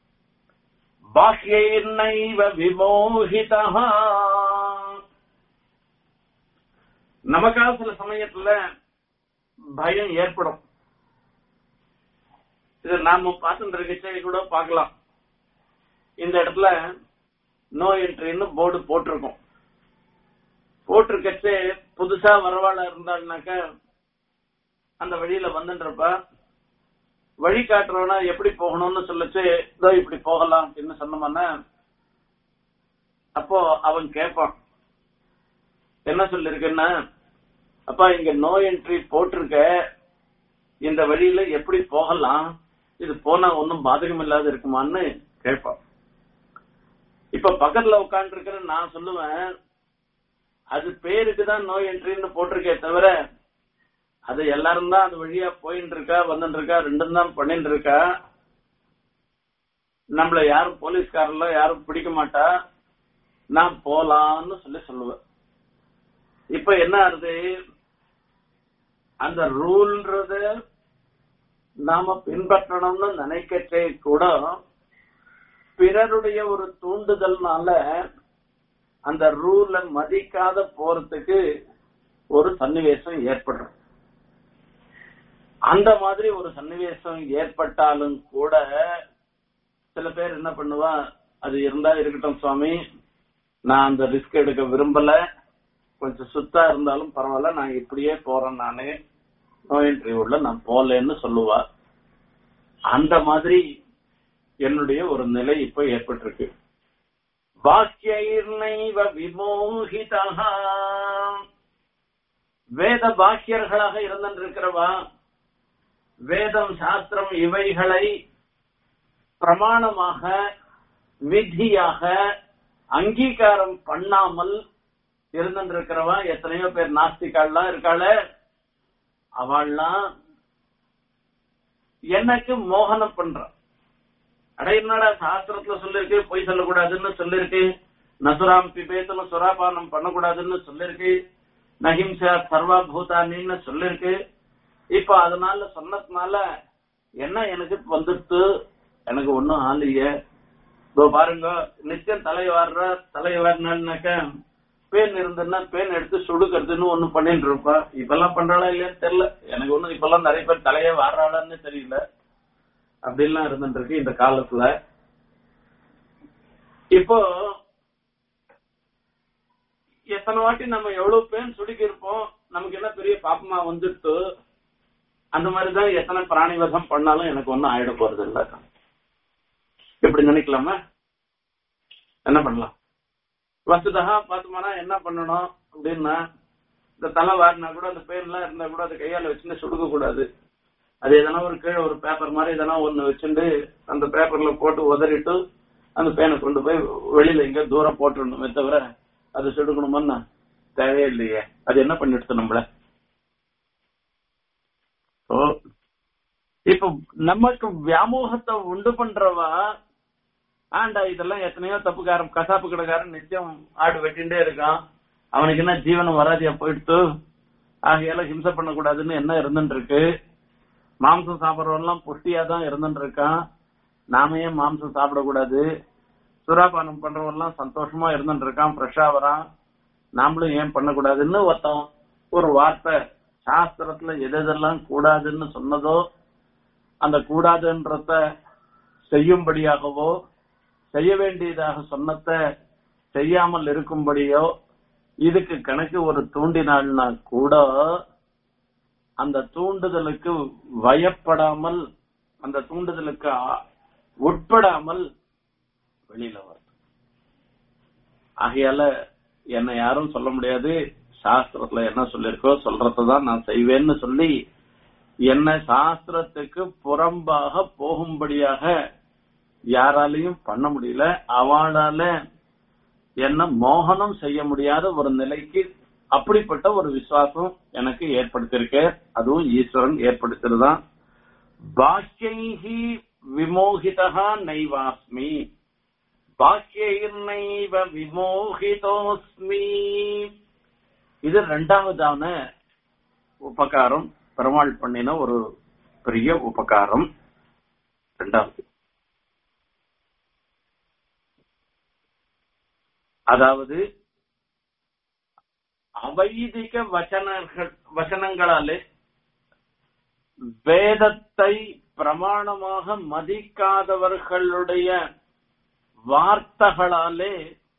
S1: பாஹ்யைர்நைவ விமோகிதா நமக்கா சில சமயத்துல பயம் ஏற்படும் இது நாம பார்த்துட்டு இருக்கச்சே கூட பார்க்கலாம் இந்த இடத்துல நோ என்ட்ரின்னு போர்டு போட்டிருக்கோம் போட்டிருக்கச்சே புதுசா வரவாளா இருந்தாள்னாக்க அந்த வழியில வந்துன்றப்ப வழி காட்டுறவனா எப்படி போகணும்னு சொல்லிச்சு இதோ இப்படி போகலாம் அப்படின்னு சொன்னோம்னா அப்போ அவன் கேட்பான் என்ன சொல்லிருக்குன்னா அப்பா இங்க நோ என்ட்ரி போட்டிருக்க இந்த வழியில எப்படி போகலாம் இது போனா ஒன்னும் பாதகம் இல்லாத இருக்குமான்னு கேட்பான் இப்ப பக்கத்துல உட்கார்ந்து இருக்கிற நான் சொல்லுவேன் அது பேருக்கு தான் நோ என்ட்ரின்னு போட்டிருக்கே தவிர அது எல்லாரும் தான் அது வழியா போயின்னு இருக்கா வந்துட்டு இருக்கா ரெண்டும் தான் பண்ணிட்டு இருக்கா நம்மள யாரும் போலீஸ்காரெல்லாம் யாரும் பிடிக்க மாட்டா நான் போலான்னு சொல்லி சொல்லுவேன் இப்ப என்ன ஆகுது அந்த ரூல்ன்றது நாம பின்பற்றணும்னு நினைக்கச்சே கூட பிறருடைய ஒரு தூண்டுதல்னால அந்த ரூலை மதிக்காத போறதுக்கு ஒரு சன்னிவேசம் ஏற்படும் அந்த மாதிரி ஒரு சன்னிவேசம் ஏற்பட்டாலும் கூட சில பேர் என்ன பண்ணுவா அது இருந்தா இருக்கட்டும் சுவாமி நான் அந்த ரிஸ்க் எடுக்க விரும்பல கொஞ்சம் சுத்தா இருந்தாலும் பரவாயில்ல நான் இப்படியே போறேன் நானு நோ இன்டர்வியூல நான் போலேன்னு சொல்லுவா அந்த மாதிரி என்னுடைய ஒரு நிலை இப்ப ஏற்பட்டிருக்கு பாக்கியைர்நைவ விமோகிதா வேத பாக்கியர்களாக இருந்திருக்கிறவா வேதம் சாஸ்திரம் இவைகளை பிரமாணமாக விதியாக அங்கீகாரம் பண்ணாமல் இருந்திருக்கிறவா எத்தனையோ பேர் நாஸ்திகாள்லாம் இருக்காள அவள்லாம் எனக்கு மோகனம் பண்றான் அட என்னடா சாஸ்திரத்துல சொல்லிருக்கு பொய் சொல்லக்கூடாதுன்னு சொல்லிருக்கு நசுராம் பிபேத்தன சுராபானம் பண்ணக்கூடாதுன்னு சொல்லிருக்கு நஹிம்சா சர்வா பூதானின்னு சொல்லிருக்கு இப்ப அதனால சொன்னதுனால என்ன எனக்கு வந்துட்டு எனக்கு ஒன்னும் ஆலையே இதோ பாருங்க நித்தியம் தலை வாடுற தலை வாடினாக்க பேன் இருந்ததுன்னா பேன் எடுத்து சுடுக்கிறதுன்னு ஒண்ணு பண்ணிட்டு இருப்பா இப்பெல்லாம் பண்றாளா இல்லையான்னு தெரியல எனக்கு ஒண்ணும் இப்பெல்லாம் நிறைய பேர் தலையே வாடுறாளான்னு தெரியல அப்படிலாம் இருந்துட்டு இருக்கு இந்த காலத்துல இப்போ எத்தனை வாட்டி நம்ம எவ்வளவு பேன் சுடுக்கி இருப்போம் நமக்கு என்ன பெரிய பாப்பமா வந்துட்டு அந்த மாதிரிதான் எத்தனை பிராணி வசம் பண்ணாலும் எனக்கு ஒண்ணும் ஆயிட போறது இல்ல இப்படி நினைக்கலாமா என்ன பண்ணலாம் வசதா பார்த்தோம்னா என்ன பண்ணணும் அப்படின்னா இந்த தலை வாரினா கூட அந்த பேர்லாம் இருந்தா கூட அதை கையால வச்சுன்னு சுடுக்க கூடாது அது எதனா ஒரு கீழே ஒரு பேப்பர் மாதிரி எதனா ஒண்ணு வச்சுட்டு அந்த பேப்பர்ல போட்டு உதறிட்டு அந்த பேனை கொண்டு போய் வெளியில எங்க தூரம் போட்டுடணுமே தவிர அது சுடுக்கணுமா தேவையே இல்லையே அது என்ன பண்ணிடுது நம்மள ஓ இப்ப நமக்கு வியாமோகத்தை உண்டு பண்றவா ஆண்டா இதெல்லாம் எத்தனையோ தப்புக்காரன் கசாப்பு கடைக்காரன் நிச்சயம் ஆடு வெட்டிண்டே இருக்கான் அவனுக்கு என்ன ஜீவனம் வராதியா போயிடுத்து ஆகையால ஹிம்சை பண்ணக்கூடாதுன்னு என்ன இருந்துட்டு இருக்கு மாம்சம் சாப்பிடறவெல்லாம் புஷ்டியா தான் இருந்துட்டு இருக்கான் நாம ஏன் மாம்சம் சாப்பிடக்கூடாது சுறாபானம் பண்றவெல்லாம் சந்தோஷமா இருந்துட்டு இருக்கான் ஃப்ரெஷ்ஷா வரான் நாமளும் ஏன் பண்ணக்கூடாதுன்னு ஒருத்தன் ஒரு வார்த்தை சாஸ்திரத்துல எது எதெல்லாம் கூடாதுன்னு சொன்னதோ அந்த கூடாதுன்றத செய்யும்படியாகவோ செய்ய வேண்டியதாக சொன்னத செய்யாமல் இருக்கும்படியோ இதுக்கு கணக்கு ஒரு தூண்டினாள்னா கூட அந்த தூண்டுதலுக்கு வயப்படாமல் அந்த தூண்டுதலுக்கு ஆ- உட்படாமல் வெளியில வரும் ஆகையால என்னை யாரும் சொல்ல முடியாது சாஸ்திரத்துல என்ன சொல்லிருக்கோ சொல்றதான் நான் செய்வேன்னு சொல்லி என்ன சாஸ்திரத்துக்கு புறம்பாக போகும்படியாக யாராலையும் பண்ண முடியல அவளால என்ன மோகனம் செய்ய முடியாத ஒரு நிலைக்கு அப்படிப்பட்ட ஒரு விசுவாசம் எனக்கு ஏற்படுத்தியிருக்கு அதுவும் ஈஸ்வரன் ஏற்படுத்துறதுதான் பாக்கியைஹி விமோகிதா நைவாஸ்மி பாக்கியைர்நைவ விமோகிதோஸ்மி இது ரெண்டாவதான உபகாரம் பெருமாள் பண்ணின ஒரு பெரிய உபகாரம் ரெண்டாவது அதாவது அவைதிக வச்சனங்கள் வச்சனங்களாலே வேதத்தை பிரமாணமாக மதிக்காதவர்களுடைய வார்த்தைகளாலே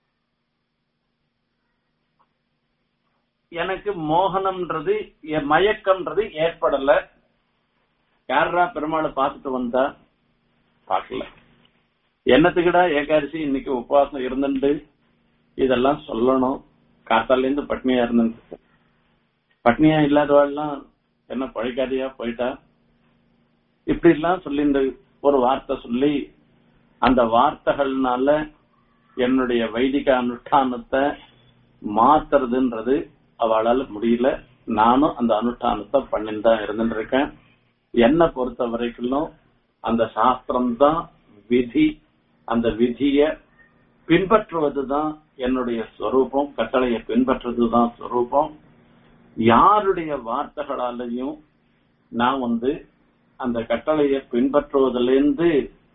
S1: எனக்கு மோகனம்ன்றது எ- மயக்கம்ன்றது ஏற்படல யாரா பெருமாளை பார்த்துட்டு வந்தா பார்க்கல என்னத்துக்குடா ஏகாதசி இன்னைக்கு உபவாசம் இருந்துட்டு இதெல்லாம் சொல்லணும் காத்தால இருந்து பட்னியா இருந்துட்டு பட்னியா இல்லாதவாள்லாம் என்ன பழைக்காதியா போயிட்டா இப்படி எல்லாம் சொல்லி இந்த ஒரு வார்த்தை சொல்லி அந்த வார்த்தைகள்னால என்னுடைய வைதிக அனுஷ்டானத்தை மாத்துறதுன்றது அவளால முடியல நானும் அந்த அனுஷ்டானத்தை பண்ணிட்டு தான் இருந்துட்டு இருக்கேன் என்னை பொறுத்த வரைக்கும் அந்த சாஸ்திரம் தான் விதி அந்த விதிய பின்பற்றுவதுதான் என்னுடைய ஸ்வரூபம் கட்டளையை பின்பற்றுவதுதான் ஸ்வரூபம் யாருடைய வார்த்தைகளாலையும் நான் வந்து அந்த கட்டளையை பின்பற்றுவதிலிருந்து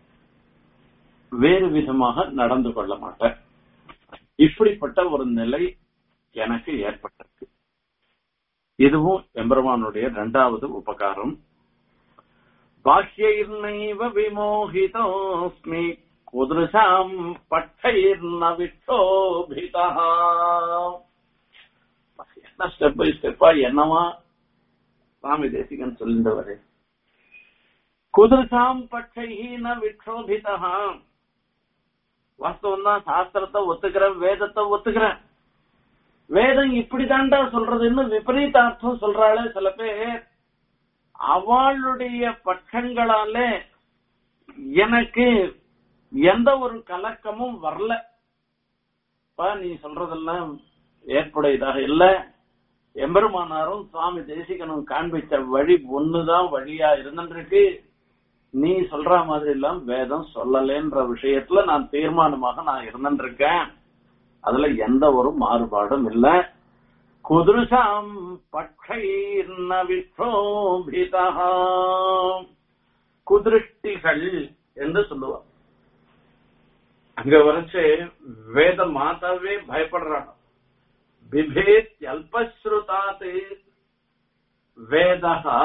S1: வேறு விதமாக நடந்து கொள்ள மாட்டேன் இப்படிப்பட்ட ஒரு நிலை எனக்கு ஏற்பட்டிருக்கு இதுவும் எம்பெருமானுடைய இரண்டாவது உபகாரம் பாஹ்யைர்நைவ விமோகிதோஸ்மி குதிருஷாம் பட்டைர்ன விட்டோபிதா என்ன ஸ்டெப் பை ஸ்டெப்பா என்னவா சுவாமி தேசிகன் சொல்லின்றவரே குதிருஷாம் பட்டைஹி ந விக்ஷோபிதா வாஸ்தவம் தான் சாஸ்திரத்தை ஒத்துக்கிறேன் வேதத்தை ஒத்துக்கிறேன் வேதம் இப்படிதான்டா சொல்றதுன்னு விபரீத அர்த்தம் சொல்றாளே சில பேர் அவளுடைய பட்சங்களாலே எனக்கு எந்த ஒரு கலக்கமும் வரல பா நீ சொல்றதெல்லாம் ஏற்புடையதாக இல்ல எம்பெருமானாரும் சுவாமி தேசிகனும் காண்பிச்ச வழி ஒண்ணுதான் வழியா இருந்துருக்கு நீ சொல்ற மாதிரி எல்லாம் வேதம் சொல்லலேன்ற விஷயத்துல நான் தீர்மானமாக நான் இருந்துருக்கேன் அதுல எந்த ஒரு மாறுபாடும் இல்ல குதிருஷாம் பட்சைர்ன விட்டோபிதா குதிருஷ்டிகள் என்று சொல்லுவார் அங்க வரைச்சு வேத மாதாவே பயப்படுறாங்க பிபேத் அல்பஸ்ருதாத் வேதா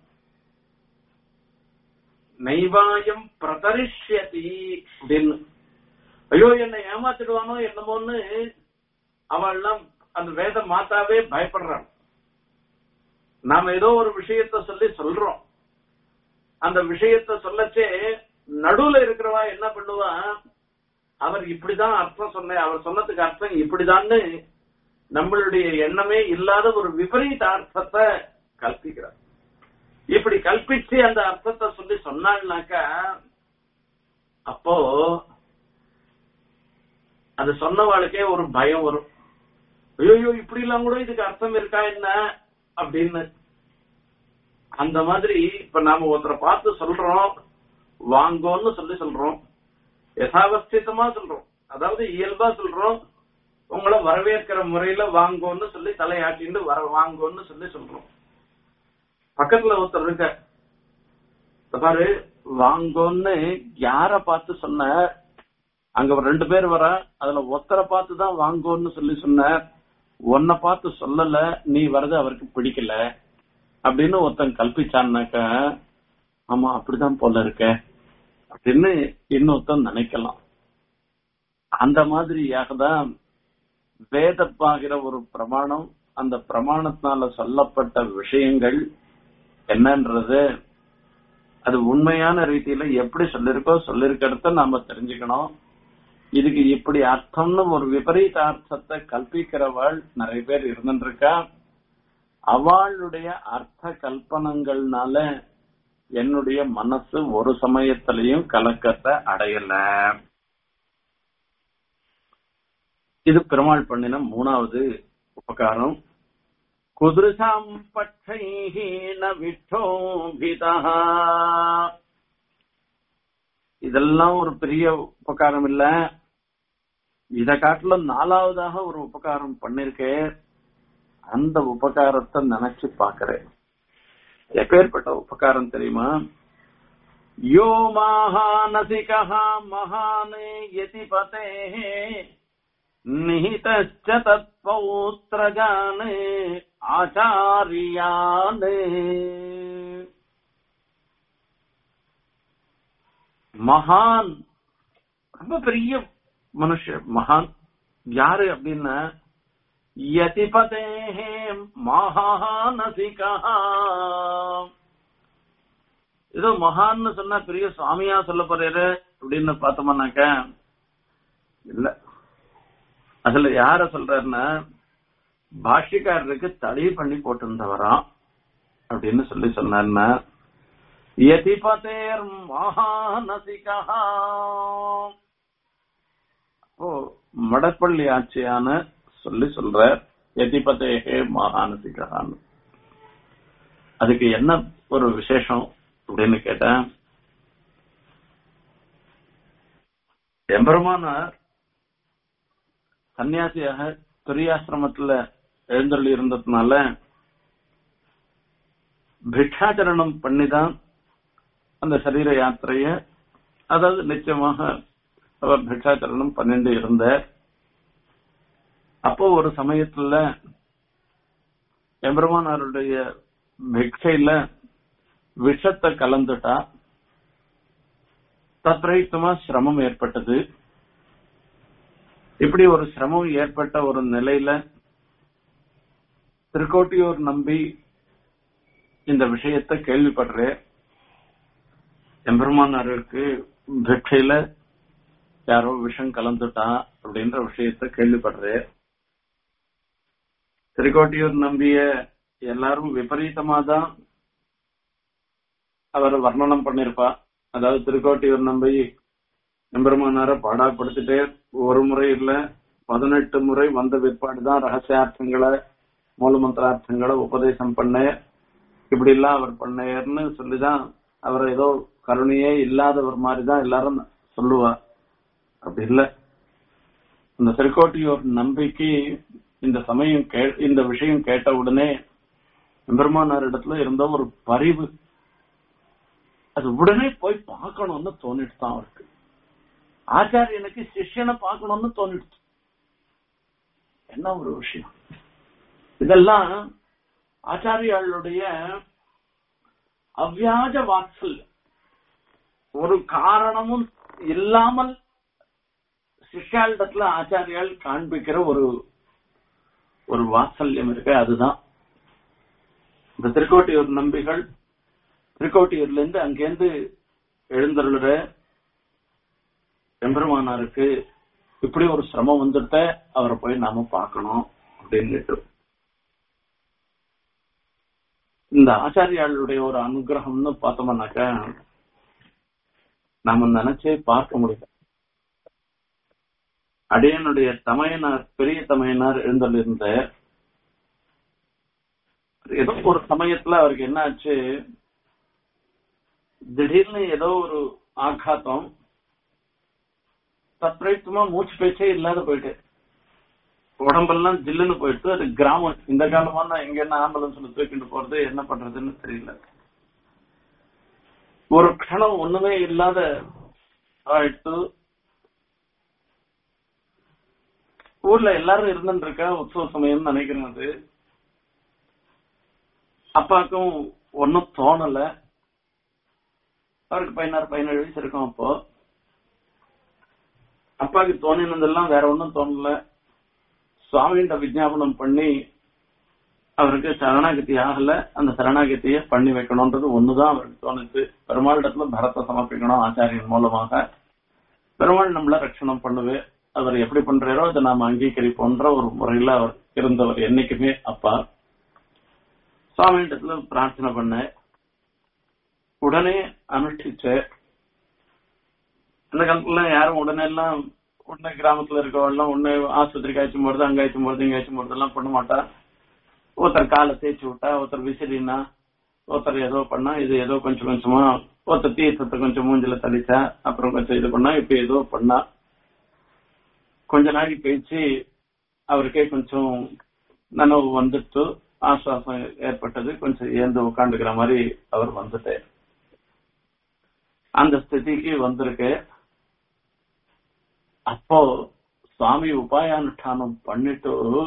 S1: நைவாயம் பிரதரிஷ்யதி அப்படின்னு ஐயோ என்னை ஏமாத்திடுவானோ என்னமோன்னு அவள்லாம் அந்த வேத மாதாவே பயப்படுறான் நாம ஏதோ ஒரு விஷயத்த சொல்லி சொல்றோம் அந்த விஷயத்த சொல்லச்சே நடுவுல இருக்கிறவா என்ன பண்ணுவா அவர் இப்படிதான் அர்த்தம் சொன்ன அவர் சொன்னதுக்கு அர்த்தம் இப்படிதான்னு நம்மளுடைய எண்ணமே இல்லாத ஒரு விபரீத அர்த்தத்தை கல்பிக்கிறார் இப்படி கல்பிச்சு அந்த அர்த்தத்தை சொல்லி சொன்னாள்னாக்கா அப்போ அது சொன்னவாளுக்கே ஒரு பயம் வரும் ஐயோ இப்படி எல்லாம் கூட இதுக்கு அர்த்தம் இருக்கா என்ன அப்படின்னு அந்த மாதிரி இப்ப நாம ஒருத்தரை பார்த்து சொல்றோம் வாங்கோன்னு சொல்லி சொல்றோம் யதாவஸ்திதமா சொல்றோம் அதாவது இயல்பா சொல்றோம் உங்களை வரவேற்கிற முறையில வாங்கோன்னு சொல்லி தலையாட்டின்னு வர வாங்கோன்னு சொல்லி சொல்றோம் பக்கத்துல ஒருத்தர் இருக்க இந்த பாரு வாங்கோன்னு யார பார்த்து சொன்ன அங்க ஒரு ரெண்டு பேர் வர அதுல ஒருத்தரை பார்த்து தான் வாங்கோன்னு சொல்லி சொன்ன உன்னை பார்த்து சொல்லல நீ வரது அவருக்கு பிடிக்கல அப்படின்னு ஒருத்தன் கல்பிச்சான்னாக்க ஆமா அப்படிதான் போல இருக்க அப்படின்னு இன்னொருத்தன் நினைக்கலாம் அந்த மாதிரியாக தான் வேதப்பாகிற ஒரு பிரமாணம் அந்த பிரமாணத்தினால சொல்லப்பட்ட விஷயங்கள் என்னன்றது அது உண்மையான ரீதியில எப்படி சொல்லிருக்கோ சொல்லிருக்கிறத நாம தெரிஞ்சுக்கணும் இதுக்கு இப்படி அர்த்தம்னு ஒரு விபரீத அர்த்தத்தை கல்பிக்கிறவள் நிறைய பேர் இருந்துருக்கா அவளுடைய அர்த்த கல்பனங்கள்னால என்னுடைய மனசு ஒரு சமயத்திலையும் கலக்கத்தை அடையல இது பெருமாள் பண்ணின மூணாவது உபகாரம் குதிருசாம் பட்சைஹீன விட்டோபிதா இதெல்லாம் ஒரு பெரிய உபகாரம் இல்ல இத காட்டிலும் நாலாவதாக ஒரு உபகாரம் பண்ணிருக்கே அந்த உபகாரத்தை நினைச்சு பாக்குறேன் எப்பேற்பட்ட உபகாரம் தெரியுமா யோ மகானசிகா மகானே யதிபதே நிஹிதச்ச தத்பௌத்திரஜானே ஆச்சாரியானே மகான் ரொம்ப பெரிய மனுஷர் மகான் யாரு அப்படின்னா யதிபதே மகானசிகா ஏதோ மகான்னு சொன்னா பெரிய சுவாமியா சொல்ல போறாரு அப்படின்னு பார்த்தோம்னாக்க இல்ல அதுல யார சொல்றாருன்னா பாஷ்யக்காரருக்கு தடை பண்ணி போட்டிருந்தவராம் அப்படின்னு சொல்லி சொன்னார்னா யதிபதேர் மகானசிகா ஓ மடப்பள்ளி ஆட்சியான சொல்லி சொல்ற யதிபதேகே மகானசிகான்னு அதுக்கு என்ன ஒரு விசேஷம் அப்படின்னு கேட்டேன் எம்பெருமானார் சன்னியாசியாக துரியாசிரமத்துல எழுந்தள்ளி இருந்ததுனால பிக்ஷாச்சரணம் பண்ணிதான் அந்த சரீர யாத்திரைய அதாவது நிச்சயமாக அவர் பிக்ஷாச்சரணம் பண்ணிட்டு இருந்தார் அப்போ ஒரு சமயத்துல எம்பெருமானாருடைய பிக்ஷையில விஷத்தை கலந்துட்டா தத்ரயுக்தமா சிரமம் ஏற்பட்டது இப்படி ஒரு சிரமம் ஏற்பட்ட ஒரு நிலையில திருக்கோட்டியூர் நம்பி இந்த விஷயத்தை கேள்விப்படுறேன் எம்பெருமானாருக்கு பிக்ஷையில யாரோ விஷம் கலந்துட்டா அப்படின்ற விஷயத்த கேள்விப்படுறேன் திருக்கோட்டியூர் நம்பிய எல்லாரும் விபரீதமா தான் அவர் வர்ணனம் பண்ணிருப்பா அதாவது திருக்கோட்டியூர் நம்பி எம்பெருமானார பாடாப்படுத்திட்டே ஒரு முறை இல்ல பதினெட்டு முறை வந்த பிற்பாடுதான் ரகசியார்த்தங்களை மூலமந்திரார்த்தங்களை உபதேசம் பண்ண இப்படி எல்லாம் அவர் பண்ணேர்னு சொல்லிதான் அவர் ஏதோ கருணையே இல்லாதவர் மாதிரிதான் எல்லாரும் சொல்லுவா அப்படி இல்ல இந்த திருக்கோட்டியூர் நம்பிக்கை இந்த சமயம் கே இந்த விஷயம் கேட்ட உடனே எம்பெருமானார் இடத்துல இருந்த ஒரு பரிவு அது உடனே போய் பார்க்கணும்னு தோணிட்டு தான் அவருக்கு ஆச்சாரியனுக்கு சிஷ்யனை பார்க்கணும்னு தோணிடுச்சு என்ன ஒரு விஷயம் இதெல்லாம் ஆச்சாரியாளுடைய அவ்வியாஜ வாத்சல் ஒரு காரணமும் இல்லாமல் சிஷ்யாளிடத்துல ஆச்சாரியால் காண்பிக்கிற ஒரு ஒரு வாத்சல்யம் இருக்கு அதுதான் இந்த திருக்கோட்டியூர் நம்பிகள் திருக்கோட்டியூர்ல இருந்து அங்கேருந்து எழுந்தருளுற எம்பெருமானாருக்கு இப்படி ஒரு சிரமம் வந்துட்ட அவரை போய் நாம பார்க்கணும் அப்படின்னுட்டு இந்த ஆச்சாரியாளுடைய ஒரு அனுகிரகம்னு பார்த்தோம்னாக்கா நாம நினைச்சே பார்க்க முடியல அடியனுடைய தமையனார் பெரிய தமையனார் எழுந்தருளிருந்த ஏதோ ஒரு சமயத்துல அவருக்கு என்ன ஆச்சு திடீர்னு ஏதோ ஒரு ஆഘாத்தம் தத்ரேத்தமா மூச்சு பேச்சே இல்லாத போயிட்டு உடம்பெல்லாம் ஜில்லுன்னு போயிட்டு அது கிராமம் இந்த காலமான எங்க என்ன ஆம்புலன்ஸ்ல தூக்கிட்டு போறது என்ன பண்றதுன்னு தெரியல ஒரு க்ஷணம் ஒண்ணுமே இல்லாத ஆயிட்டு ஊர்ல எல்லாரும் இருந்துட்டு இருக்கா உற்சவ சமயம் நினைக்கிறேன் அது அப்பாவுக்கும் ஒன்னும் தோணல அவருக்கு பதினாறு பதினேழு வயசு இருக்கும் அப்போ அப்பாவுக்கு தோணினதெல்லாம் வேற ஒன்றும் தோணல சுவாமிகிட்ட விஜாபனம் பண்ணி அவருக்கு சரணாகதி ஆகல அந்த சரணாகதியை பண்ணி வைக்கணும்ன்றது ஒண்ணுதான் அவருக்கு தோணுச்சு பெருமாளிடத்துல பரத்தை சமர்ப்பிக்கணும் ஆச்சாரியன் மூலமாக பெருமாள் நம்மள ரட்சணம் பண்ணுவே அவர் எப்படி பண்றாரோ அதை நாம அங்கீகரிப்போன்ற ஒரு முறையில அவர் இருந்தவர் என்னைக்குமே அப்பா சுவாமிகிட்டத்துல பிரார்த்தனை பண்ண உடனே அனுஷ்டிச்ச அந்த காலத்துல யாரும் உடனே எல்லாம் உடனே கிராமத்துல இருக்கவெல்லாம் உடனே ஆஸ்பத்திரிக்கு ஆச்சும் போறது அங்க ஆச்சும் போறது இங்க ஆச்சும் போறது எல்லாம் பண்ண மாட்டா ஒருத்தர் காலை தேய்ச்சி விட்டா ஒருத்தர் விசிறினா ஒருத்தர் ஏதோ பண்ணா இது ஏதோ கொஞ்சம் கொஞ்சமா ஒருத்தர் தீர்த்தத்தை கொஞ்சம் மூஞ்சில தளிச்சா அப்புறம் கொஞ்சம் இது பண்ணா இப்ப ஏதோ பண்ணா கொஞ்ச நாளைக்கு கழிச்சு அவருக்கே கொஞ்சம் நனவு வந்துட்டு ஆசுவாசம் ஏற்பட்டது கொஞ்சம் ஏந்து உட்காந்துக்கிற மாதிரி அவர் வந்துட்டு அந்த ஸ்திதிக்கு வந்திருக்கு அப்போ சுவாமி உபாயானுஷ்டானம் பண்ணிட்டு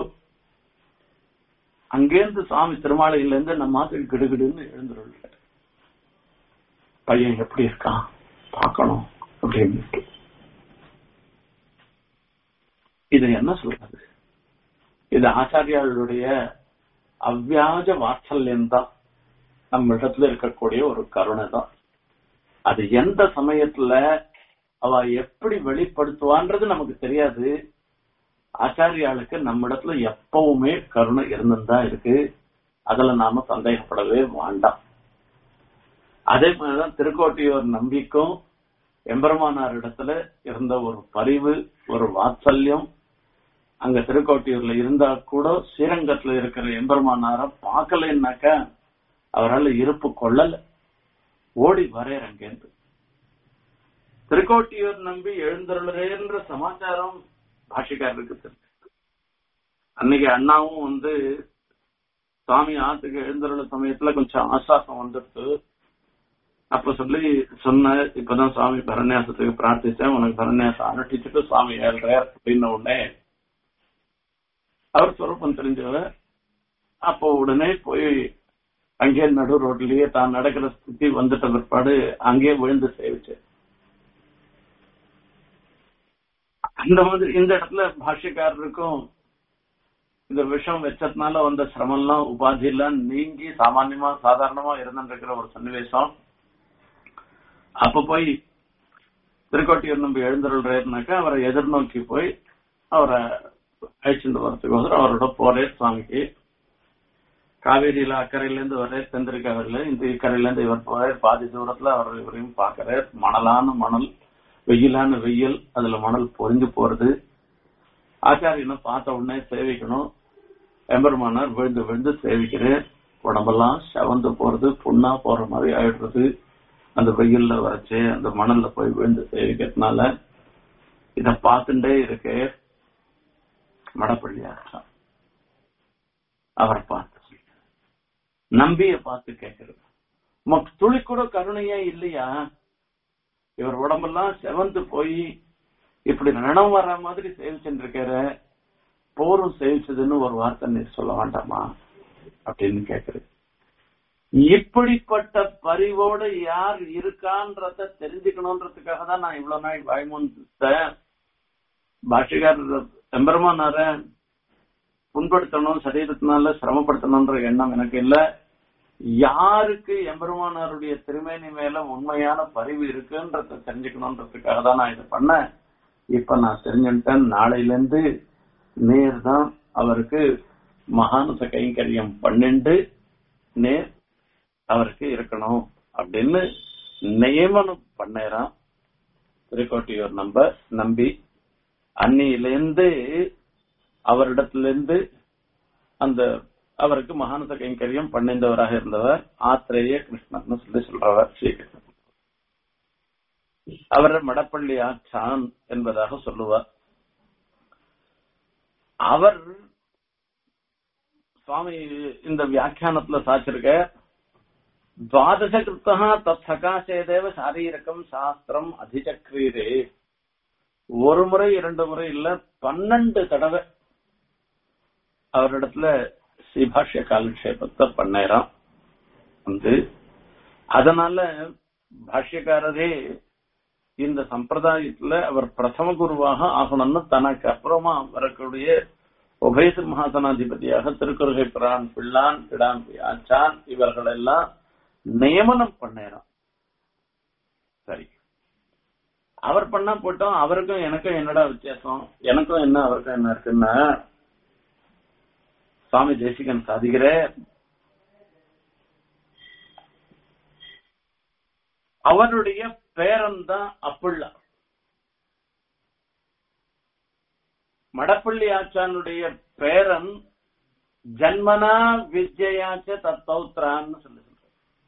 S1: அங்கேருந்து சுவாமி திருமாலையில இருந்து நம்ம மாதிரி கிடுகிடுன்னு எழுந்துருள்ள பையன் எப்படி இருக்கான் பார்க்கணும் அப்படின்னு இது என்ன சொல்றது இது ஆச்சாரியாளுடைய அவ்வியாஜ வாத்சல்யம் தான் நம்ம இடத்துல இருக்கக்கூடிய ஒரு கருணை தான் அது எந்த சமயத்துல அவ எப்படி வெளிப்படுத்துவான்றது நமக்கு தெரியாது ஆச்சாரியாளுக்கு நம்ம இடத்துல எப்பவுமே கருணை இருந்துதான் இருக்கு அதுல நாம சந்தேகப்படவே வேண்டாம் அதே மாதிரிதான் திருக்கோட்டியூர் நம்பிக்கும் எம்பெருமானார் இடத்துல இருந்த ஒரு பரிவு ஒரு வாத்சல்யம் அங்க திருக்கோட்டியூர்ல இருந்தா கூட ஸ்ரீரங்கத்துல இருக்கிற எம்பெருமானார பார்க்கலன்னாக்க அவரால் இருப்பு கொள்ளல ஓடி வரையற அங்கேருந்து திருக்கோட்டியூர் நம்பி எழுந்தருளரேன்ற சமாச்சாரம் பாஷிக்காரருக்கு தெரியும் அன்னைக்கு அண்ணாவும் வந்து சுவாமி ஆத்துக்கு எழுந்தருள சமயத்துல கொஞ்சம் ஆசாசம் வந்துடுத்து அப்ப சொல்லி சொன்ன இப்பதான் சுவாமி பரநியாசத்துக்கு பிரார்த்திச்சேன் உனக்கு பரநியாசம் அனுஷ்டிச்சுட்டு சுவாமி ஏழ்றார் அப்படின்ன உடனே அவர் சொரூபம் தெரிஞ்சவர் அப்போ உடனே போய் அங்கேயே நடு ரோட்லயே தான் நடக்கிற ஸ்திதி வந்துட்ட பிற்பாடு அங்கேயே விழுந்து சேவிச்சு அந்த மாதிரி இந்த இடத்துல பாஷ்யக்காரருக்கும் இந்த விஷம் வச்சதுனால வந்த சிரமம்லாம் உபாதி எல்லாம் நீங்கி சாமான்யமா சாதாரணமா இருந்துருக்கிற ஒரு சன்னிவேசம் அப்ப போய் திருக்கோட்டியூர் நம்பி எழுந்தருள்றாருனாக்கா அவரை எதிர்நோக்கி போய் அவரை அழைச்சிட்டு வரதுக்கோசரம் அவரோட போறே சுவாமிக்கு காவேரியில அக்கறையில இருந்து வர்ற தெந்திரிக்காவில இந்த இக்கரையில இருந்து இவர் போறார் பாதி தூரத்துல அவர் இவரையும் பாக்குறார் மணலான மணல் வெயிலான வெயில் அதுல மணல் பொறிஞ்சு போறது ஆச்சாரியனை பார்த்த உடனே சேவிக்கணும் எம்பெருமானார் விழுந்து விழுந்து சேவிக்கிறேன் உடம்பெல்லாம் செவந்து போறது புண்ணா போற மாதிரி ஆயிடுறது அந்த வெயில்ல வரைச்சு அந்த மணல்ல போய் விழுந்து சேவிக்கிறதுனால இத பார்த்துட்டே இருக்கே மடப்பள்ளியார் அவரை பார்த்து நம்பிய பார்த்து கேட்கிறது உமக்கு துளி கூட கருணையா இல்லையா இவர் உடம்பெல்லாம் செவந்து போய் இப்படி ரணம் வர்ற மாதிரி சேவிச்சுட்டு இருக்கிற போரும் சேவிச்சதுன்னு ஒரு வார்த்தை நீ சொல்ல வேண்டாமா அப்படின்னு கேக்குறது இப்படிப்பட்ட பரிவோட யார் இருக்கான்றத தெரிஞ்சுக்கணுன்றதுக்காக தான் நான் இவ்வளவு நாள் வாய்மூந்த பாஷிகாரர் எம்பெருமானார புண்படுத்தணும் சரீரத்தினால சிரமப்படுத்தணும்ன்ற எண்ணம் எனக்கு இல்ல யாருக்கு எம்பெருமானாருடைய திருமேனி மேல உண்மையான பரிவு இருக்குன்றத தெரிஞ்சுக்கணுன்றதுக்காக தான் நான் இதை பண்ணேன் இப்ப நான் தெரிஞ்சுட்டேன் நாளையில இருந்து நேர் தான் அவருக்கு மகானச கைங்கரியம் பன்னெண்டு நேர் அவருக்கு இருக்கணும் அப்படின்னு நியமனம் பண்ணேறான் திருக்கோட்டியூர் நம்ப நம்பி அன்னியிலிருந்து அவரிடத்திலிருந்து அந்த அவருக்கு மகானச கைங்கரியம் பண்ணிந்தவராக இருந்தவர் ஆத்திரேய கிருஷ்ணன் சொல்லி சொல்றவர் ஸ்ரீகிருஷ்ணன் அவர் மடப்பள்ளி ஆச்சான் என்பதாக சொல்லுவார் அவர் சுவாமி இந்த வியாக்கியானத்துல சாச்சிருக்க துவாதச கிருத்தா தத் சகாசேதேவ சாரீரகம் சாஸ்திரம் அதிசக்ரீரே ஒரு முறை இரண்டு முறை இல்ல பன்னெண்டு தடவை அவரிடத்துல ஸ்ரீபாஷ்ய காலக்ஷேபத்தை பண்ணேறான் வந்து அதனால பாஷ்யக்காரரே இந்த சம்பிரதாயத்துல அவர் பிரதம குருவாக ஆகணும்னு தனக்கு அப்புறமா வரக்கூடிய உபய சிம்ஹாசனாதிபதியாக திருக்குறுகை பிரான் பிள்ளான் பிடான் ஆச்சான் இவர்கள் எல்லாம் நியமனம் பண்ணேறான் சரி அவர் பண்ணா போட்டோம் அவருக்கும் எனக்கும் என்னடா வித்தியாசம் எனக்கும் என்ன அவருக்கும் என்ன இருக்குன்னா சுவாமி தேசிகன் சாதிக்கிற அவருடைய பேரன் தான் அப்புள்ளா மடப்பள்ளி ஆச்சானுடைய பேரன் ஜன்மனா வித்யாச்ச தத்தௌத்ரான்னு சொல்லி சொல்ற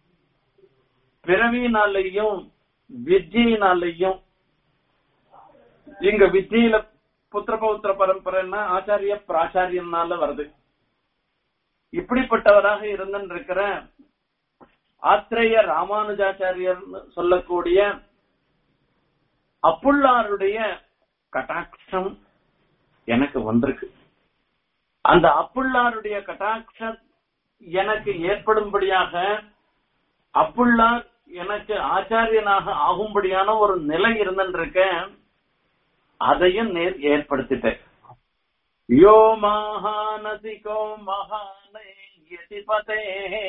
S1: பிறவினாலையும் வித்யினாலையும் இங்க வித்தியில புத்திர பௌத்திர பரம்பரைன்னா ஆச்சாரிய பிராச்சாரியனால வருது இப்படிப்பட்டவராக இருந்துன்னு இருக்கிற ஆத்திரேய ராமானுஜாச்சாரியர் சொல்லக்கூடிய அப்புள்ளாருடைய கட்டாட்சம் எனக்கு வந்திருக்கு அந்த அப்புள்ளாருடைய கட்டாட்சம் எனக்கு ஏற்படும்படியாக அப்புள்ளார் எனக்கு ஆச்சாரியனாக ஆகும்படியான ஒரு நிலை இருந்துருக்க அதையும் நேர் ஏற்படுத்திட்டேன் யோ மகானசிகோ மகானே யதிபதே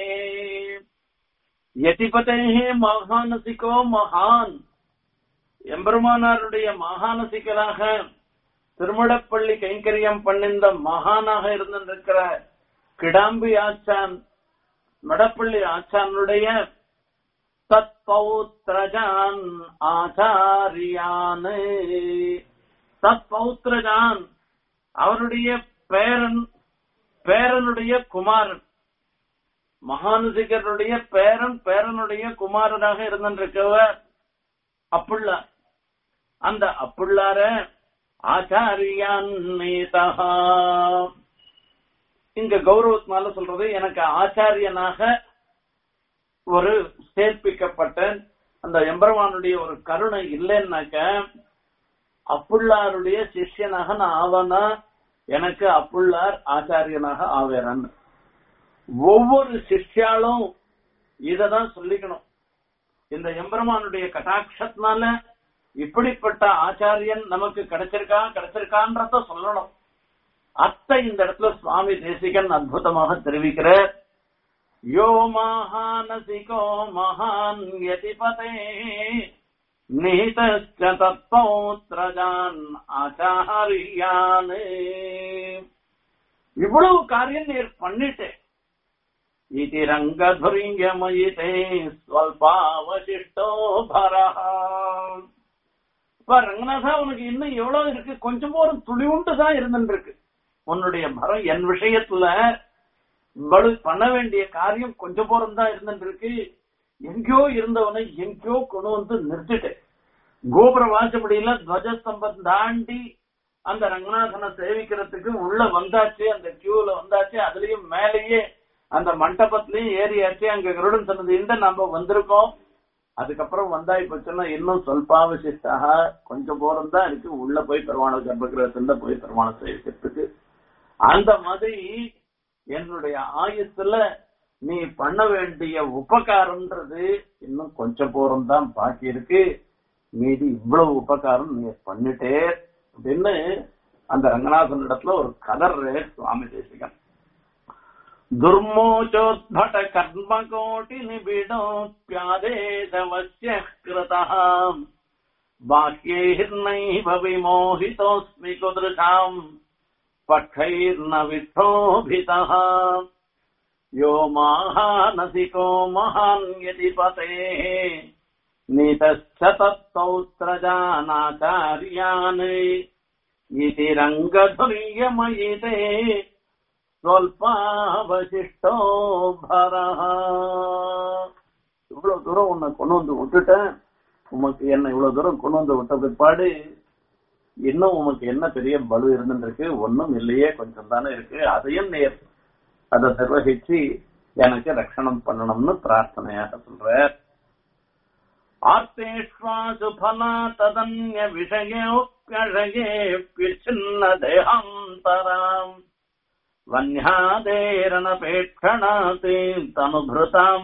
S1: யதிபதே மகானசிகோ மகான் எம்பெருமானாருடைய மகானசிகராக திருமடப்பள்ளி கைங்கரியம் பண்ணிந்த மகானாக இருந்திருக்கிற கிடாம்பி ஆச்சான் மடப்பள்ளி ஆச்சானுடைய தத் பௌத்ரஜான் ஆச்சாரியான் தத் பௌத்ரஜான் அவருடைய பேரன் பேரனுடைய குமாரன் மகானுசிகருடைய பேரன் பேரனுடைய குமாரனாக இருந்திருக்கவர் அப்புள்ளார் அந்த அப்புள்ளார ஆச்சாரியான் நேதா இங்க கௌரவத்தினால சொல்றது எனக்கு ஆச்சாரியனாக ஒரு சேர்ப்பிக்கப்பட்ட அந்த எம்பெருமானுடைய ஒரு கருணை இல்லைன்னாக்க அப்புள்ளாருடைய சிஷ்யனாக நான் ஆவனா எனக்கு அப்புள்ளார் ஆச்சாரியனாக ஆவேறன் ஒவ்வொரு சிஷ்யாலும் இததான் சொல்லிக்கணும் இந்த எம்பெருமானுடைய கட்டாட்சத்தினால இப்படிப்பட்ட ஆச்சாரியன் நமக்கு கிடைச்சிருக்கா கிடைச்சிருக்கான்றத சொல்லணும் அத்தை இந்த இடத்துல சுவாமி தேசிகன் அற்புதமாக தெரிவிக்கிறார் யோ மகானசிகோ மகான் யதிபதே நிஹிதஸ்ச தத்பௌத்ரஜான் ஆச்சாரியான் இவ்வளவு காரியம் நீர் பண்ணிட்டே இதி ரங்கதுரியமயிதே ஸ்வல்பாவசிஷ்டோ பரஹா இப்ப ரங்கநாதா உனக்கு இன்னும் எவ்வளவு இருக்கு கொஞ்சம் ஒரு துளிவுண்டு தான் இருந்துருக்கு உன்னுடைய பரம் என் விஷயத்துல இவ்வளவு பண்ண வேண்டிய காரியம் கொஞ்சம் போறம் தான் இருந்துருக்கு எங்கேயோ இருந்தவனை எங்கேயோ கொண்டு வந்து நிறுத்திட்டேன் கோபுர வாசப்படியில துவஜஸ்தம்பம் தாண்டி அந்த ரங்கநாதனை சேவிக்கிறதுக்கு உள்ள வந்தாச்சு அந்த கியூல வந்தாச்சு அதுலயும் மேலேயே அந்த மண்டபத்திலயும் ஏறியாச்சு அங்க கருடன் சொன்னது இந்த நம்ம வந்திருக்கோம் அதுக்கப்புறம் வந்தாய் போச்சுன்னா இன்னும் சொல்பாவசிஷ்டாக கொஞ்சம் போறம் தான் இருக்கு உள்ள போய் பெருமான கர்ப்பகிரகத்துல போய் பெருமான சேவிக்கிறதுக்கு அந்த மாதிரி என்னுடைய ஆயுத்துல நீ பண்ண வேண்டிய உபகாரம்ன்றது இன்னும் கொஞ்சம் போறம் தான் பாக்கி இருக்கு மீதி இவ்வளவு உபகாரம் நீ பண்ணிட்டே அப்படின்னு அந்த ரங்கநாதன் இடத்துல ஒரு கதர் சுவாமி தேசிகன் दुर्मोचोद्भट कर्मकोटिनिबिडोऽप्यादेशवश्य कृतः बाह्यैर्नैव विमोहितोऽस्मि कुदृशाम् पक्षैर्न विष्ठोभितः यो माहानसिको महान् यदि पतेः नीतश्च तत्तौत्रजानाचार्यान् इति रङ्गधुर्यमयिते சொல்பாவசிஷ்டோ பரஹ இவ்வளவு தூரம் உன்னை கொண்டு வந்து விட்டுட்டேன் உமக்கு என்ன இவ்வளவு தூரம் கொண்டு வந்து விட்ட பிற்பாடு இன்னும் உமக்கு என்ன பெரிய பலு இருந்துருக்கு ஒன்னும் இல்லையே கொஞ்சம் தானே இருக்கு அதையும் நேர் அதை நிர்வகிச்சு எனக்கு ரட்சணம் பண்ணணும்னு பிரார்த்தனையாக சொல்ற ஆர்த்தேஷ்வாசு பலா ததன்ய விஷயோப்யழகே பிச்சின்ன தேகாந்தராம் वह्नादेरनपेक्षणाते तनुभृताम्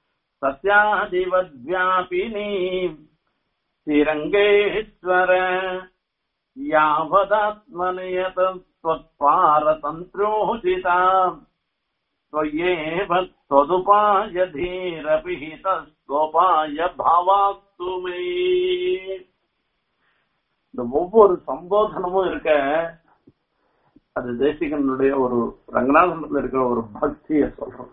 S1: सत्यादिवद्व्यापिनी श्रीरङ्गेश्वर यावदात्मनियत त्वत्पारतन्त्रोचिता त्वय्येव त्वदुपाय धीरपिहितस्त्वपाय भावाक्तु मे இந்த ஒவ்வொரு சம்போதனமும் இருக்க அது தேசிகனுடைய ஒரு ரங்கநாதனத்துல இருக்கிற ஒரு பக்திய சொல்றோம்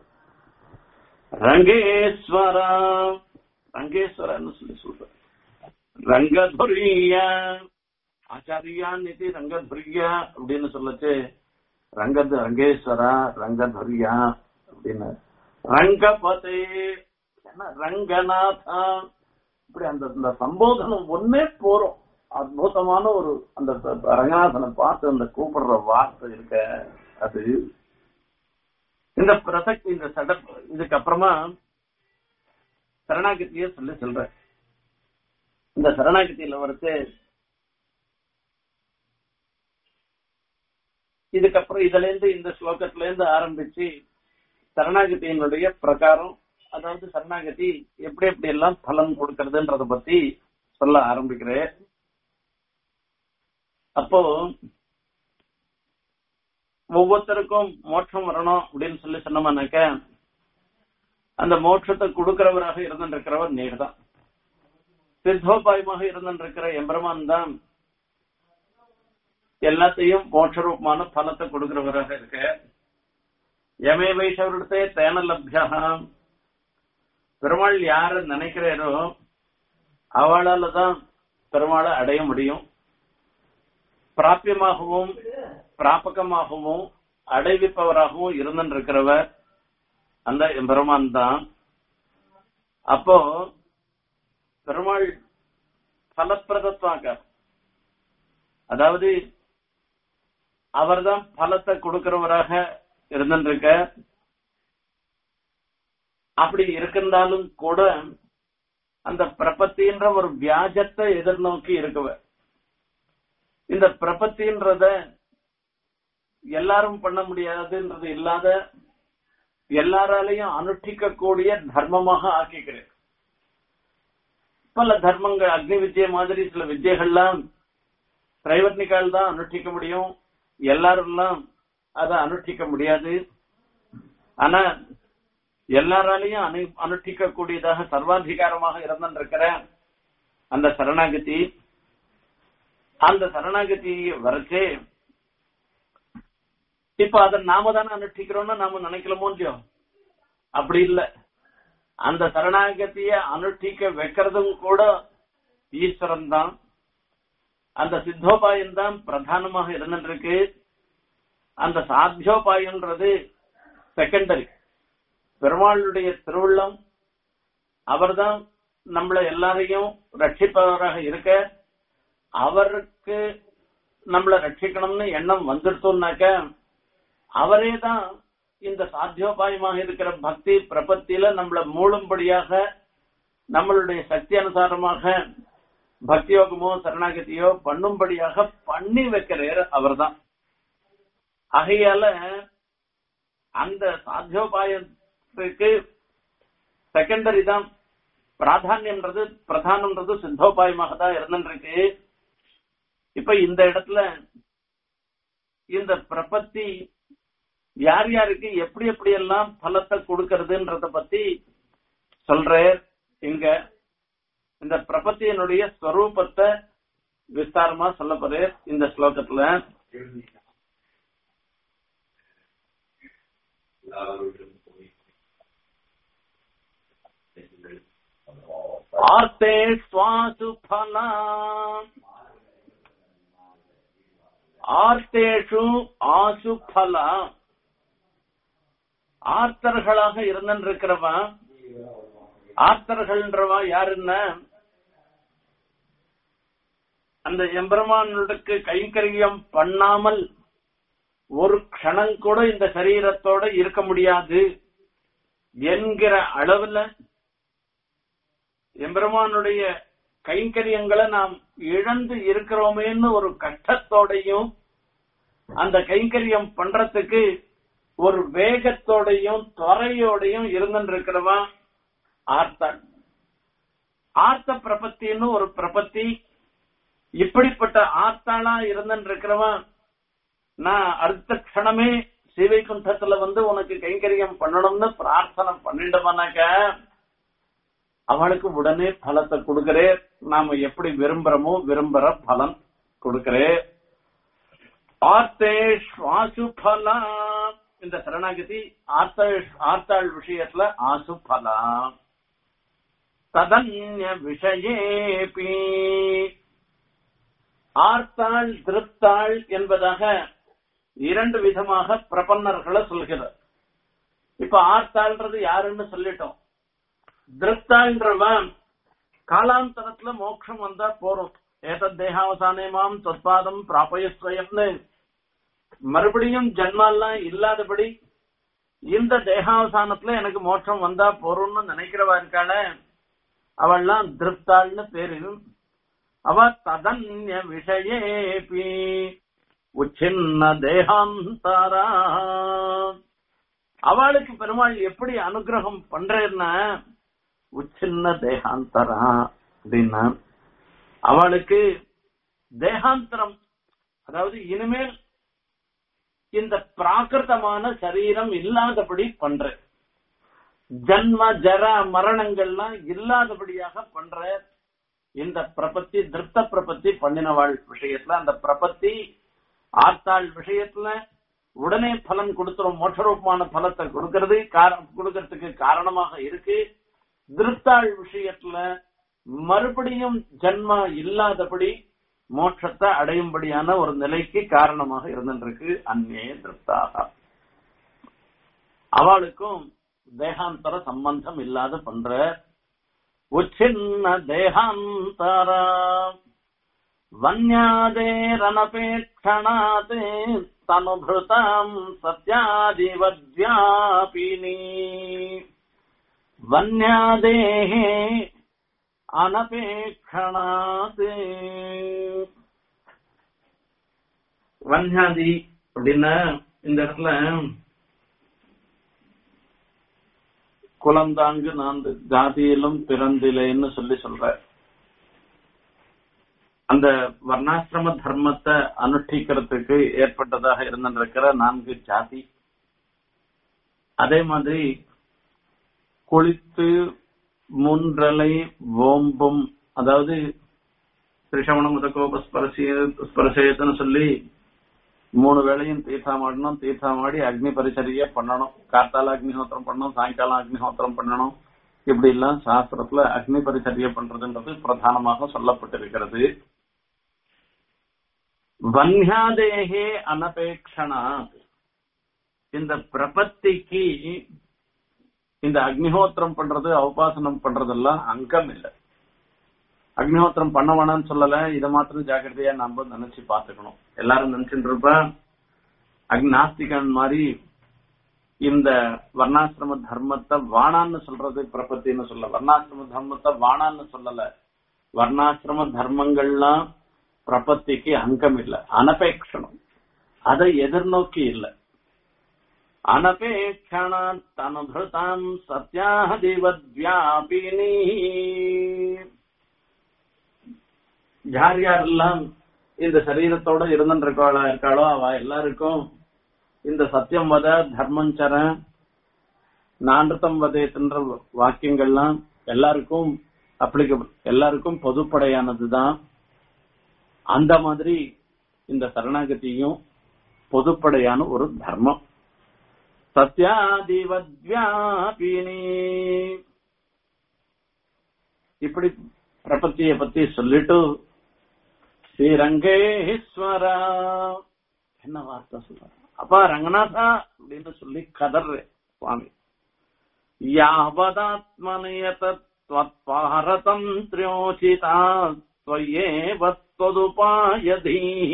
S1: ரங்கேஸ்வரா ரங்கேஸ்வரன்னு சொல்லி சொல்ற ரங்கதுரிய ஆச்சாரியான் ரங்கதுரிய அப்படின்னு சொல்லச்சு ரங்க ரங்கேஸ்வரா ரங்கதுரியா அப்படின்னு ரங்கபதே ரங்கநாதா இப்படி அந்த இந்த சம்போதனம் ஒன்னே போறோம் அற்புதமான ஒரு அந்த ரங்கநாதனை பார்த்து அந்த கூப்பிடுற வார்த்தை இருக்க அது இந்த பிரசக்தி இந்த சட இதுக்கு அப்புறமா சரணாகத்திய சொல்லி சொல்ற இந்த சரணாகத்தியில வரத்து இதுக்கப்புறம் இதுல இருந்து இந்த ஸ்லோகத்துல இருந்து ஆரம்பிச்சு சரணாகதியினுடைய பிரகாரம் அதாவது சரணாகதி எப்படி எப்படி எல்லாம் பலன் கொடுக்கறதுன்றத பத்தி சொல்ல ஆரம்பிக்கிறேன் அப்போ ஒவ்வொருத்தருக்கும் மோட்சம் வரணும் அப்படின்னு சொல்லி சொன்னோம்னாக்க அந்த மோட்சத்தை கொடுக்கிறவராக இருந்திருக்கிறவர் நீர் தான் சித்தோபாயமாக இருந்திருக்கிற எம்பெருமான் தான் எல்லாத்தையும் மோட்ச ரூபமான பலத்தை கொடுக்கிறவராக இருக்க எமே வைஷவருடத்தே தேன லப்யா பெருமாள் யார நினைக்கிறாரோ அவளால தான் பெருமாளை அடைய முடியும் பிராபியமாகவும் பிராபகமாகவும் அடைவிப்பவராகவும் இருந்திருக்கிறவர் அந்த பெருமான் தான் அப்போ பெருமாள் பலப்பிரதத்வாக அதாவது அவர்தான் பலத்தை கொடுக்கிறவராக இருந்திருக்க அப்படி இருக்கின்றாலும் கூட அந்த பிரபத்தின்ற ஒரு வியாஜத்தை எதிர்நோக்கி இருக்கவர் இந்த பிரபத்தின்றத எல்லாரும் பண்ண முடியாதுன்றது இல்லாத எல்லாராலையும் அனுஷ்டிக்க கூடிய தர்மமாக ஆக்கிக்கிறேன் பல தர்மங்கள் அக்னி வித்யை மாதிரி சில வித்தியைகள்லாம் பிரைவட்னிக்கால் தான் அனுஷ்டிக்க முடியும் எல்லாரும் அதை அனுஷ்டிக்க முடியாது ஆனா எல்லாராலையும் அனு அனுஷ்டிக்க கூடியதாக சர்வாதிகாரமாக இருந்திருக்கிற அந்த சரணாகதி அந்த சரணாகதி வரைச்சே இப்ப அதை நாம தானே அனுஷ்டிக்கிறோம்னு நாம நினைக்கலாமோ இல்லையோ அப்படி இல்ல அந்த சரணாகதிய அனுஷ்டிக்க வைக்கிறதும் கூட ஈஸ்வரன் தான் அந்த சித்தோபாயம் தான் பிரதானமாக இருந்துருக்கு அந்த சாத்தியோபாயம்ன்றது செகண்டரி பெருமாளுடைய திருவுள்ளம் அவர்தான் நம்மள எல்லாரையும் ரட்சிப்பவராக இருக்க அவருக்கு நம்மள ரட்சிக்கணும்னு எண்ணம் வந்துடுத்தோம்னாக்க அவரே தான் இந்த சாத்தியோபாயமாக இருக்கிற பக்தி பிரபத்தியில நம்மள மூழும்படியாக நம்மளுடைய சக்தி அனுசாரமாக பக்தியோகமோ சரணாகதியோ பண்ணும்படியாக பண்ணி வைக்கிறார் அவர்தான் ஆகையால அந்த சாத்தியோபாயத்துக்கு செகண்டரி தான் பிராதானியம்ன்றது பிரதானம்ன்றது சித்தோபாயமாக தான் இருந்துருக்கு இப்ப இந்த இடத்துல இந்த பிரபத்தி யார் யாருக்கு எப்படி எப்படி எல்லாம் பலத்தை கொடுக்கறதுன்றத பத்தி சொல்றார் இங்க இந்த பிரபத்தியனுடைய ஸ்வரூபத்தை விஸ்தாரமா சொல்ல போறார் இந்த ஸ்லோகத்துல ஆர்த்தே சுவாசு பலா ஆர்த்தேஷு ஆசு பலா ஆர்த்தர்களாக இருந்திருக்கிறவா ஆர்த்தர்கள்ன்றவா யாருன்னா அந்த எம்பெருமானுக்கு கைங்கரியம் பண்ணாமல் ஒரு க்ஷணம் கூட இந்த சரீரத்தோட இருக்க முடியாது என்கிற அளவுல எம்பெருமானுடைய கைங்கரியங்களை நாம் இழந்து இருக்கிறோமேன்னு ஒரு கஷ்டத்தோடையும் அந்த கைங்கரியம் பண்றதுக்கு ஒரு வேகத்தோடையும் துறையோடையும் இருந்துருக்கிறவா ஆர்த்தன் ஆர்த்த பிரபத்தின்னு ஒரு பிரபத்தி இப்படிப்பட்ட ஆர்த்தாளா இருந்துருக்கிறவன் நான் அடுத்த க்ஷணமே ஸ்ரீவைகுண்டத்துல வந்து உனக்கு கைங்கரியம் பண்ணணும்னு பிரார்த்தனை பண்ணிட்டோம்னாக்க அவளுக்கு உடனே பலத்தை கொடுக்கிறே நாம எப்படி விரும்புறோமோ விரும்புற பலன் கொடுக்கிறே ஆர்த்தேஷ்வாசு பலா இந்த சரணாகதி ஆர்த்த ஆர்த்தாள் விஷயத்துல ஆசு பலா ததன்ய விஷயேபி ஆர்த்தாள் திருப்தாள் என்பதாக இரண்டு விதமாக பிரபன்னர்களை சொல்கிறார் இப்ப ஆர்த்தாள்ன்றது யாருன்னு சொல்லிட்டோம் திருப்தான்றவன் காலாந்தரத்துல மோட்சம் வந்தா போறோம் ஏதத் தேகாவசானே மாம் தொத்பாதம் பிராபயஸ்வயம்னு மறுபடியும் ஜன்மாலாம் இல்லாதபடி இந்த தேகாவசானத்துல எனக்கு மோட்சம் வந்தா போறோம்னு நினைக்கிறவா இருக்காள அவள்லாம் திருப்தாள்னு பேரு அவ ததன்ய விஷயேபி உச்சின்ன தேகாந்தரா அவளுக்கு பெருமாள் எப்படி அனுகிரகம் பண்றேன்னா உச்சின்ன தேகாந்தரா அப்படின்னா அவளுக்கு தேகாந்தரம் அதாவது இனிமேல் இந்த பிராகிருதமான சரீரம் இல்லாதபடி பண்ற ஜன்ம ஜர மரணங்கள்லாம் இல்லாதபடியாக பண்ற இந்த பிரபத்தி திருப்த பிரபத்தி பண்ணினவாள் விஷயத்துல அந்த பிரபத்தி ஆத்தாள் விஷயத்துல உடனே பலன் கொடுத்துரும் மோட்சரூபமான பலத்தை கொடுக்கறது கொடுக்கறதுக்கு காரணமாக இருக்கு திருப்தாள் விஷயத்துல மறுபடியும் ஜன்மா இல்லாதபடி மோட்சத்தை அடையும்படியான ஒரு நிலைக்கு காரணமாக இருந்திருக்கு அந்நே திருப்தாக அவளுக்கும் தேகாந்தர சம்பந்தம் இல்லாத பண்ற உச்சின்ன தேகாந்தர வன்யாதேரனபேட்சணாத் தனுபிருதாம் சத்யாதிவத்யாபினி வன்யாதேஹே அனபேட்சணாத் வன்யாதி அப்படின்னா இந்த இடத்துல குலந்தாங்கு நான்கு ஜாதியிலும் பிறந்திலேன்னு சொல்லி சொல்ற அந்த வர்ணாசிரம தர்மத்தை அனுஷ்டிக்கிறதுக்கு ஏற்பட்டதாக இருந்திருக்கிற நான்கு ஜாதி அதே மாதிரி குளித்து முன்றலை ஓம்பும் அதாவது திரிஷவண முதகோப ஸ்பரசேயத்துன்னு சொல்லி மூணு வேளையும் தீர்த்தமாடணும் தீர்த்தமாடி அக்னி பரிசரிய பண்ணணும் காத்தால அக்னிஹோத்திரம் பண்ணணும் சாயங்காலம் அக்னிஹோத்திரம் பண்ணணும் இப்படி எல்லாம் சாஸ்திரத்துல அக்னி பரிசரிய பண்றதுன்றது பிரதானமாக சொல்லப்பட்டிருக்கிறது வன்யாதேகே அனபேக்ஷணா இந்த பிரபத்திக்கு இந்த அக்னிஹோத்திரம் பண்றது அவபாசனம் பண்றதெல்லாம் அங்கம் இல்லை அக்னிஹோத்திரம் பண்ண வேணாம்னு சொல்லல இதை மாத்திரம் ஜாக்கிரதையா நம்ம நினைச்சு பாத்துக்கணும் எல்லாரும் நினைச்சுட்டு இருப்ப அக்னாஸ்திகன் மாதிரி இந்த வர்ணாசிரம தர்மத்தை வானான்னு சொல்றது பிரபத்தின்னு சொல்ல வர்ணாசிரம தர்மத்தை வானான்னு சொல்லல வர்ணாசிரம தர்மங்கள்லாம் பிரபத்திக்கு அங்கம் இல்லை அனபேட்சணம் அதை எதிர்நோக்கி இல்லை அனபேட்சணாத் அனுபிருதாம் சத்யாதிவத்யாபினி யார் யாரெல்லாம் இந்த சரீரத்தோட இருந்துருக்காளா இருக்காளோ அவ எல்லாருக்கும் இந்த சத்தியம் வத தர்மஞ்சர நான்றுத்தம் வதயத்துன்ற வாக்கியங்கள்லாம் எல்லாருக்கும் அப்ளிகபிள் எல்லாருக்கும் பொதுப்படையானதுதான் அந்த மாதிரி இந்த சரணாகதியும் பொதுப்படையான ஒரு தர்மம் சத்யாதிவத்யாபினி இப்படி பிரபத்திய பத்தி சொல்லிட்டு ஸ்ரீரங்கேஸ்வரா என்ன வார்த்தை சொல்ற அப்பா ரங்கநாதா அப்படின்னு சொல்லி கதர்ற சுவாமி யாவதாத்மனியதத்வத்பாரதம் திரியோசிதா त्वयेव त्वदुपायधीः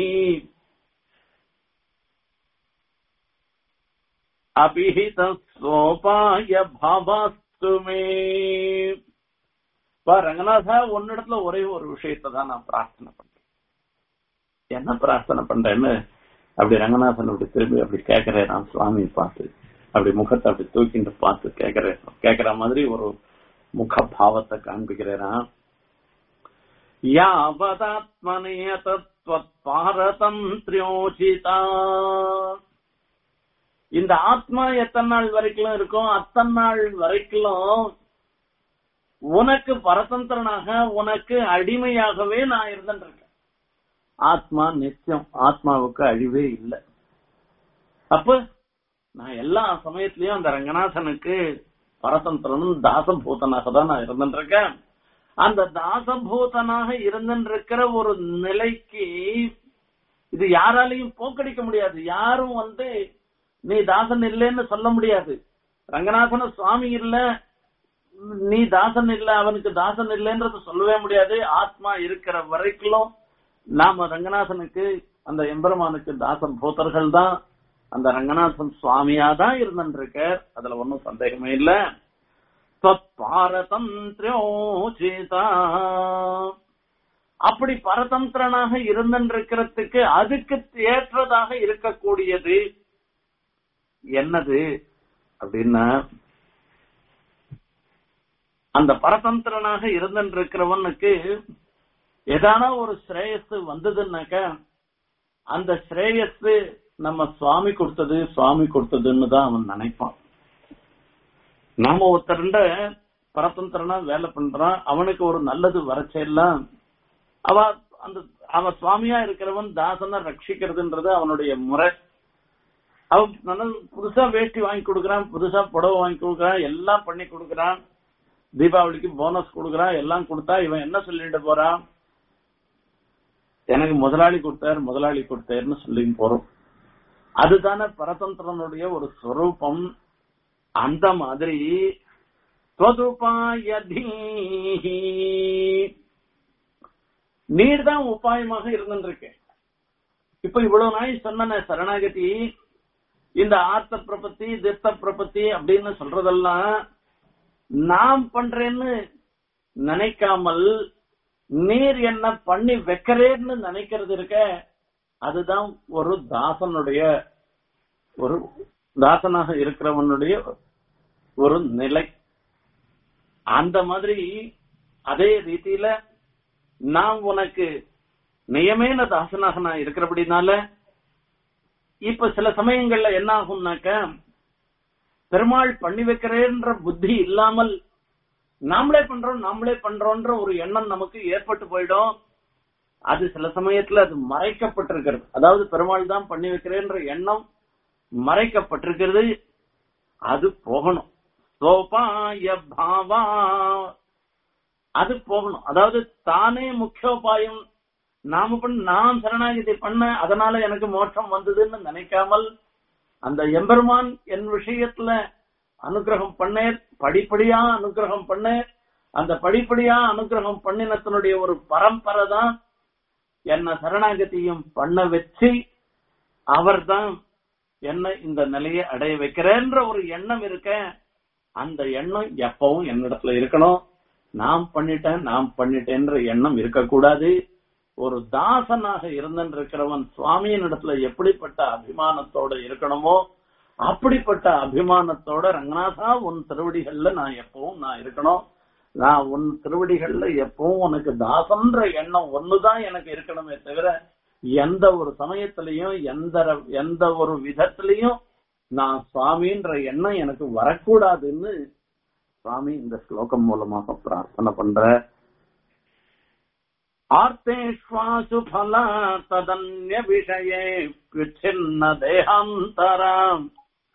S1: அபிஹிதோபாய பாவாஸ்து மே ரங்கநாதா உன்னிடத்துல ஒரே ஒரு விஷயத்தை தான் நான் பிரார்த்தனை பண்றேன் என்ன பிரார்த்தனை பண்றேன்னு அப்படி ரங்கநாதன் அப்படி திரும்பி அப்படி கேட்கிறேன் நான் சுவாமி பார்த்து அப்படி முகத்தை அப்படி தூக்கிட்டு பார்த்து கேட்கிறேன் கேட்கிற மாதிரி ஒரு முக பாவத்தை காண்பிக்கிறேனா யாவதாத்மனியதத்வத்பாரதம் திரியோசிதா இந்த ஆத்மா எத்தனை நாள் வரைக்கும் இருக்கும் அத்தனை நாள் வரைக்கும் உனக்கு பரதந்திரனாக உனக்கு அடிமையாகவே நான் இருந்துருக்கேன் ஆத்மா நித்தியம் ஆத்மாவுக்கு அழிவே இல்லை அப்ப நான் எல்லா சமயத்திலயும் அந்த ரங்கநாதனுக்கு பரதந்திரனும் தாசபூதனாக தான் நான் இருந்துருக்கேன் அந்த தாசபூதனாக இருந்திருக்கிற ஒரு நிலைக்கு இது யாராலையும் போக்கடிக்க முடியாது யாரும் வந்து நீ தாசன் இல்லைன்னு சொல்ல முடியாது ரங்கநாதன சுவாமி இல்ல நீ தாசன் இல்ல அவனுக்கு தாசன் இல்லைன்றது சொல்லவே முடியாது ஆத்மா இருக்கிற வரைக்கும் நாம ரங்கநாதனுக்கு அந்த எம்பெருமானுக்கு தாசன் பூத்தர்கள் தான் அந்த ரங்கநாதன் சுவாமியா தான் இருந்துருக்கார் அதுல ஒன்னும் சந்தேகமே இல்லை பாரதந்திரோச்சிதா அப்படி பரதந்திரனாக இருந்திருக்கிறதுக்கு அதுக்கு ஏற்றதாக இருக்கக்கூடியது என்னது அப்படின்னா அந்த பரதந்திரனாக இருந்திருக்கிறவனுக்கு ஏதான ஒரு ஸ்ரேயஸ் வந்ததுன்னாக்க அந்த ஸ்ரேயஸ் நம்ம சுவாமி கொடுத்தது சுவாமி கொடுத்ததுன்னு தான் அவன் நினைப்பான் நாம ஒருத்தருண்ட பரதந்திரனா வேலை பண்றான் அவனுக்கு ஒரு நல்லது வரச்செல்லாம் அவ அந்த அவ சுவாமியா இருக்கிறவன் தாசனை ரட்சிக்கிறதுன்றது அவனுடைய முறை அவன் நல்ல புதுசா வேஷ்டி வாங்கி கொடுக்கறான் புதுசா புடவை வாங்கி கொடுக்கறான் எல்லாம் பண்ணி கொடுக்கறான் தீபாவளிக்கு போனஸ் கொடுக்கறான் எல்லாம் கொடுத்தா இவன் என்ன சொல்லிட்டு போறான் எனக்கு முதலாளி கொடுத்தார் முதலாளி கொடுத்தாருன்னு சொல்லி போறோம் அதுதானே பரதந்திரனுடைய ஒரு ஸ்வரூபம் அந்த மாதிரி நீர் தான் உபாயமாக இருந்துருக்கு இப்ப இவ்வளவு நாள் சொன்ன சரணாகதி இந்த ஆர்த்த பிரபத்தி தித்த பிரபத்தி அப்படின்னு சொல்றதெல்லாம் நாம் பண்றேன்னு நினைக்காமல் நீர் என்ன பண்ணி வைக்கிறேன்னு நினைக்கிறது இருக்க அதுதான் ஒரு தாசனுடைய ஒரு தாசனாக இருக்கிறவனுடைய ஒரு நிலை அந்த மாதிரி அதே ரீதியில நான் உனக்கு நியமேன தாசனாக நான் இருக்கிறபடினால இப்ப சில சமயங்கள்ல என்ன ஆகும்னாக்க பெருமாள் பண்ணி வைக்கிறேன்ற புத்தி இல்லாமல் நாமளே பண்றோம் நாமளே பண்றோம்ன்ற ஒரு எண்ணம் நமக்கு ஏற்பட்டு போயிடும் அது சில சமயத்துல அது மறைக்கப்பட்டிருக்கிறது அதாவது பெருமாள் தான் பண்ணி வைக்கிறேன்ற எண்ணம் மறைக்கப்பட்டிருக்கிறது அது போகணும் சோபாய பாவா அது போகணும் அதாவது தானே முக்கியோபாயம் நாம பண்ண நான் சரணாகிதி பண்ண அதனால எனக்கு மோட்சம் வந்ததுன்னு நினைக்காமல் அந்த எம்பெருமான் என் விஷயத்துல அனுகிரகம் பண்ணேன் படிப்படியா அனுகிரகம் பண்ணேன் அந்த படிப்படியா அனுகிரகம் பண்ணினத்தினுடைய ஒரு பரம்பரை தான் என்ன சரணாகதியும் பண்ண வச்சு அவர்தான் என்ன இந்த நிலையை அடைய வைக்கிறேன்ற ஒரு எண்ணம் இருக்க அந்த எண்ணம் எப்பவும் என்னிடத்துல இருக்கணும் நாம் பண்ணிட்டேன் நாம் பண்ணிட்டேன்ற எண்ணம் இருக்கக்கூடாது ஒரு தாசனாக இருந்திருக்கிறவன் சுவாமியின் இடத்துல எப்படிப்பட்ட அபிமானத்தோட இருக்கணுமோ அப்படிப்பட்ட அபிமானத்தோட ரங்கநாதா உன் திருவடிகள்ல நான் எப்பவும் நான் இருக்கணும் நான் உன் திருவடிகள்ல எப்பவும் உனக்கு தாசன்ற எண்ணம் ஒண்ணுதான் எனக்கு இருக்கணுமே தவிர எந்த ஒரு சமயத்திலையும் எந்த எந்த ஒரு விதத்திலையும் நான் சுவாமின்ற எண்ணம் எனக்கு வரக்கூடாதுன்னு சுவாமி இந்த ஸ்லோகம் மூலமாக பிரார்த்தனை பண்ற ஆர்த்தேஷ்வாசு பலா ததன்ய விஷயே விச்சின்ன தேகாந்தராம்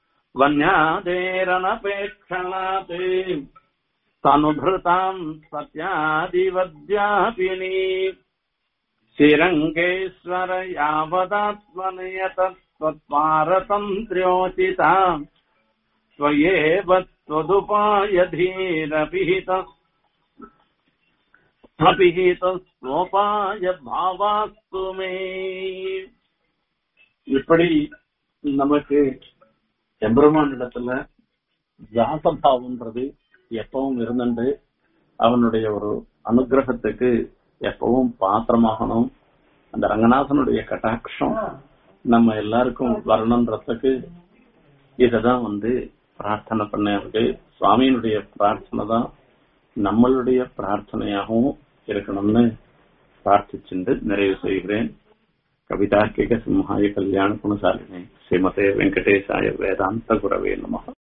S1: வன்யாதேரனபேட்சணாத் தனுபிருதாம் சத்யாதிவத்யாபினி श्रीरङ्गेश्वर यावदात्मनयतत्त्वत्पारतन्त्र्योचिताम् त्वयेव त्वदुपायधीरपिहित அபிஹிதோபாய பாவாஸ்து மே இப்படி நமக்கு எம்பெருமான் இடத்துல தாசபாவம்ன்றது எப்பவும் இருந்துட்டு அவனுடைய ஒரு அனுகிரகத்துக்கு எப்பவும் பாத்திரமாகணும் அந்த ரங்கநாதனுடைய கட்டாட்சம் நம்ம எல்லாருக்கும் வரணுன்றதுக்கு இததான் வந்து பிரார்த்தனை பண்ணிருக்கு சுவாமியினுடைய பிரார்த்தனை தான் நம்மளுடைய பிரார்த்தனையாகவும் இருக்கணும்னு பிரார்த்திச்சுண்டு நிறைவு செய்கிறேன் கவிதார்க்கிக சிம்ஹாய கல்யாண குணசாலினி ஸ்ரீமதே வெங்கடேசாய வேதாந்த குரவே நமக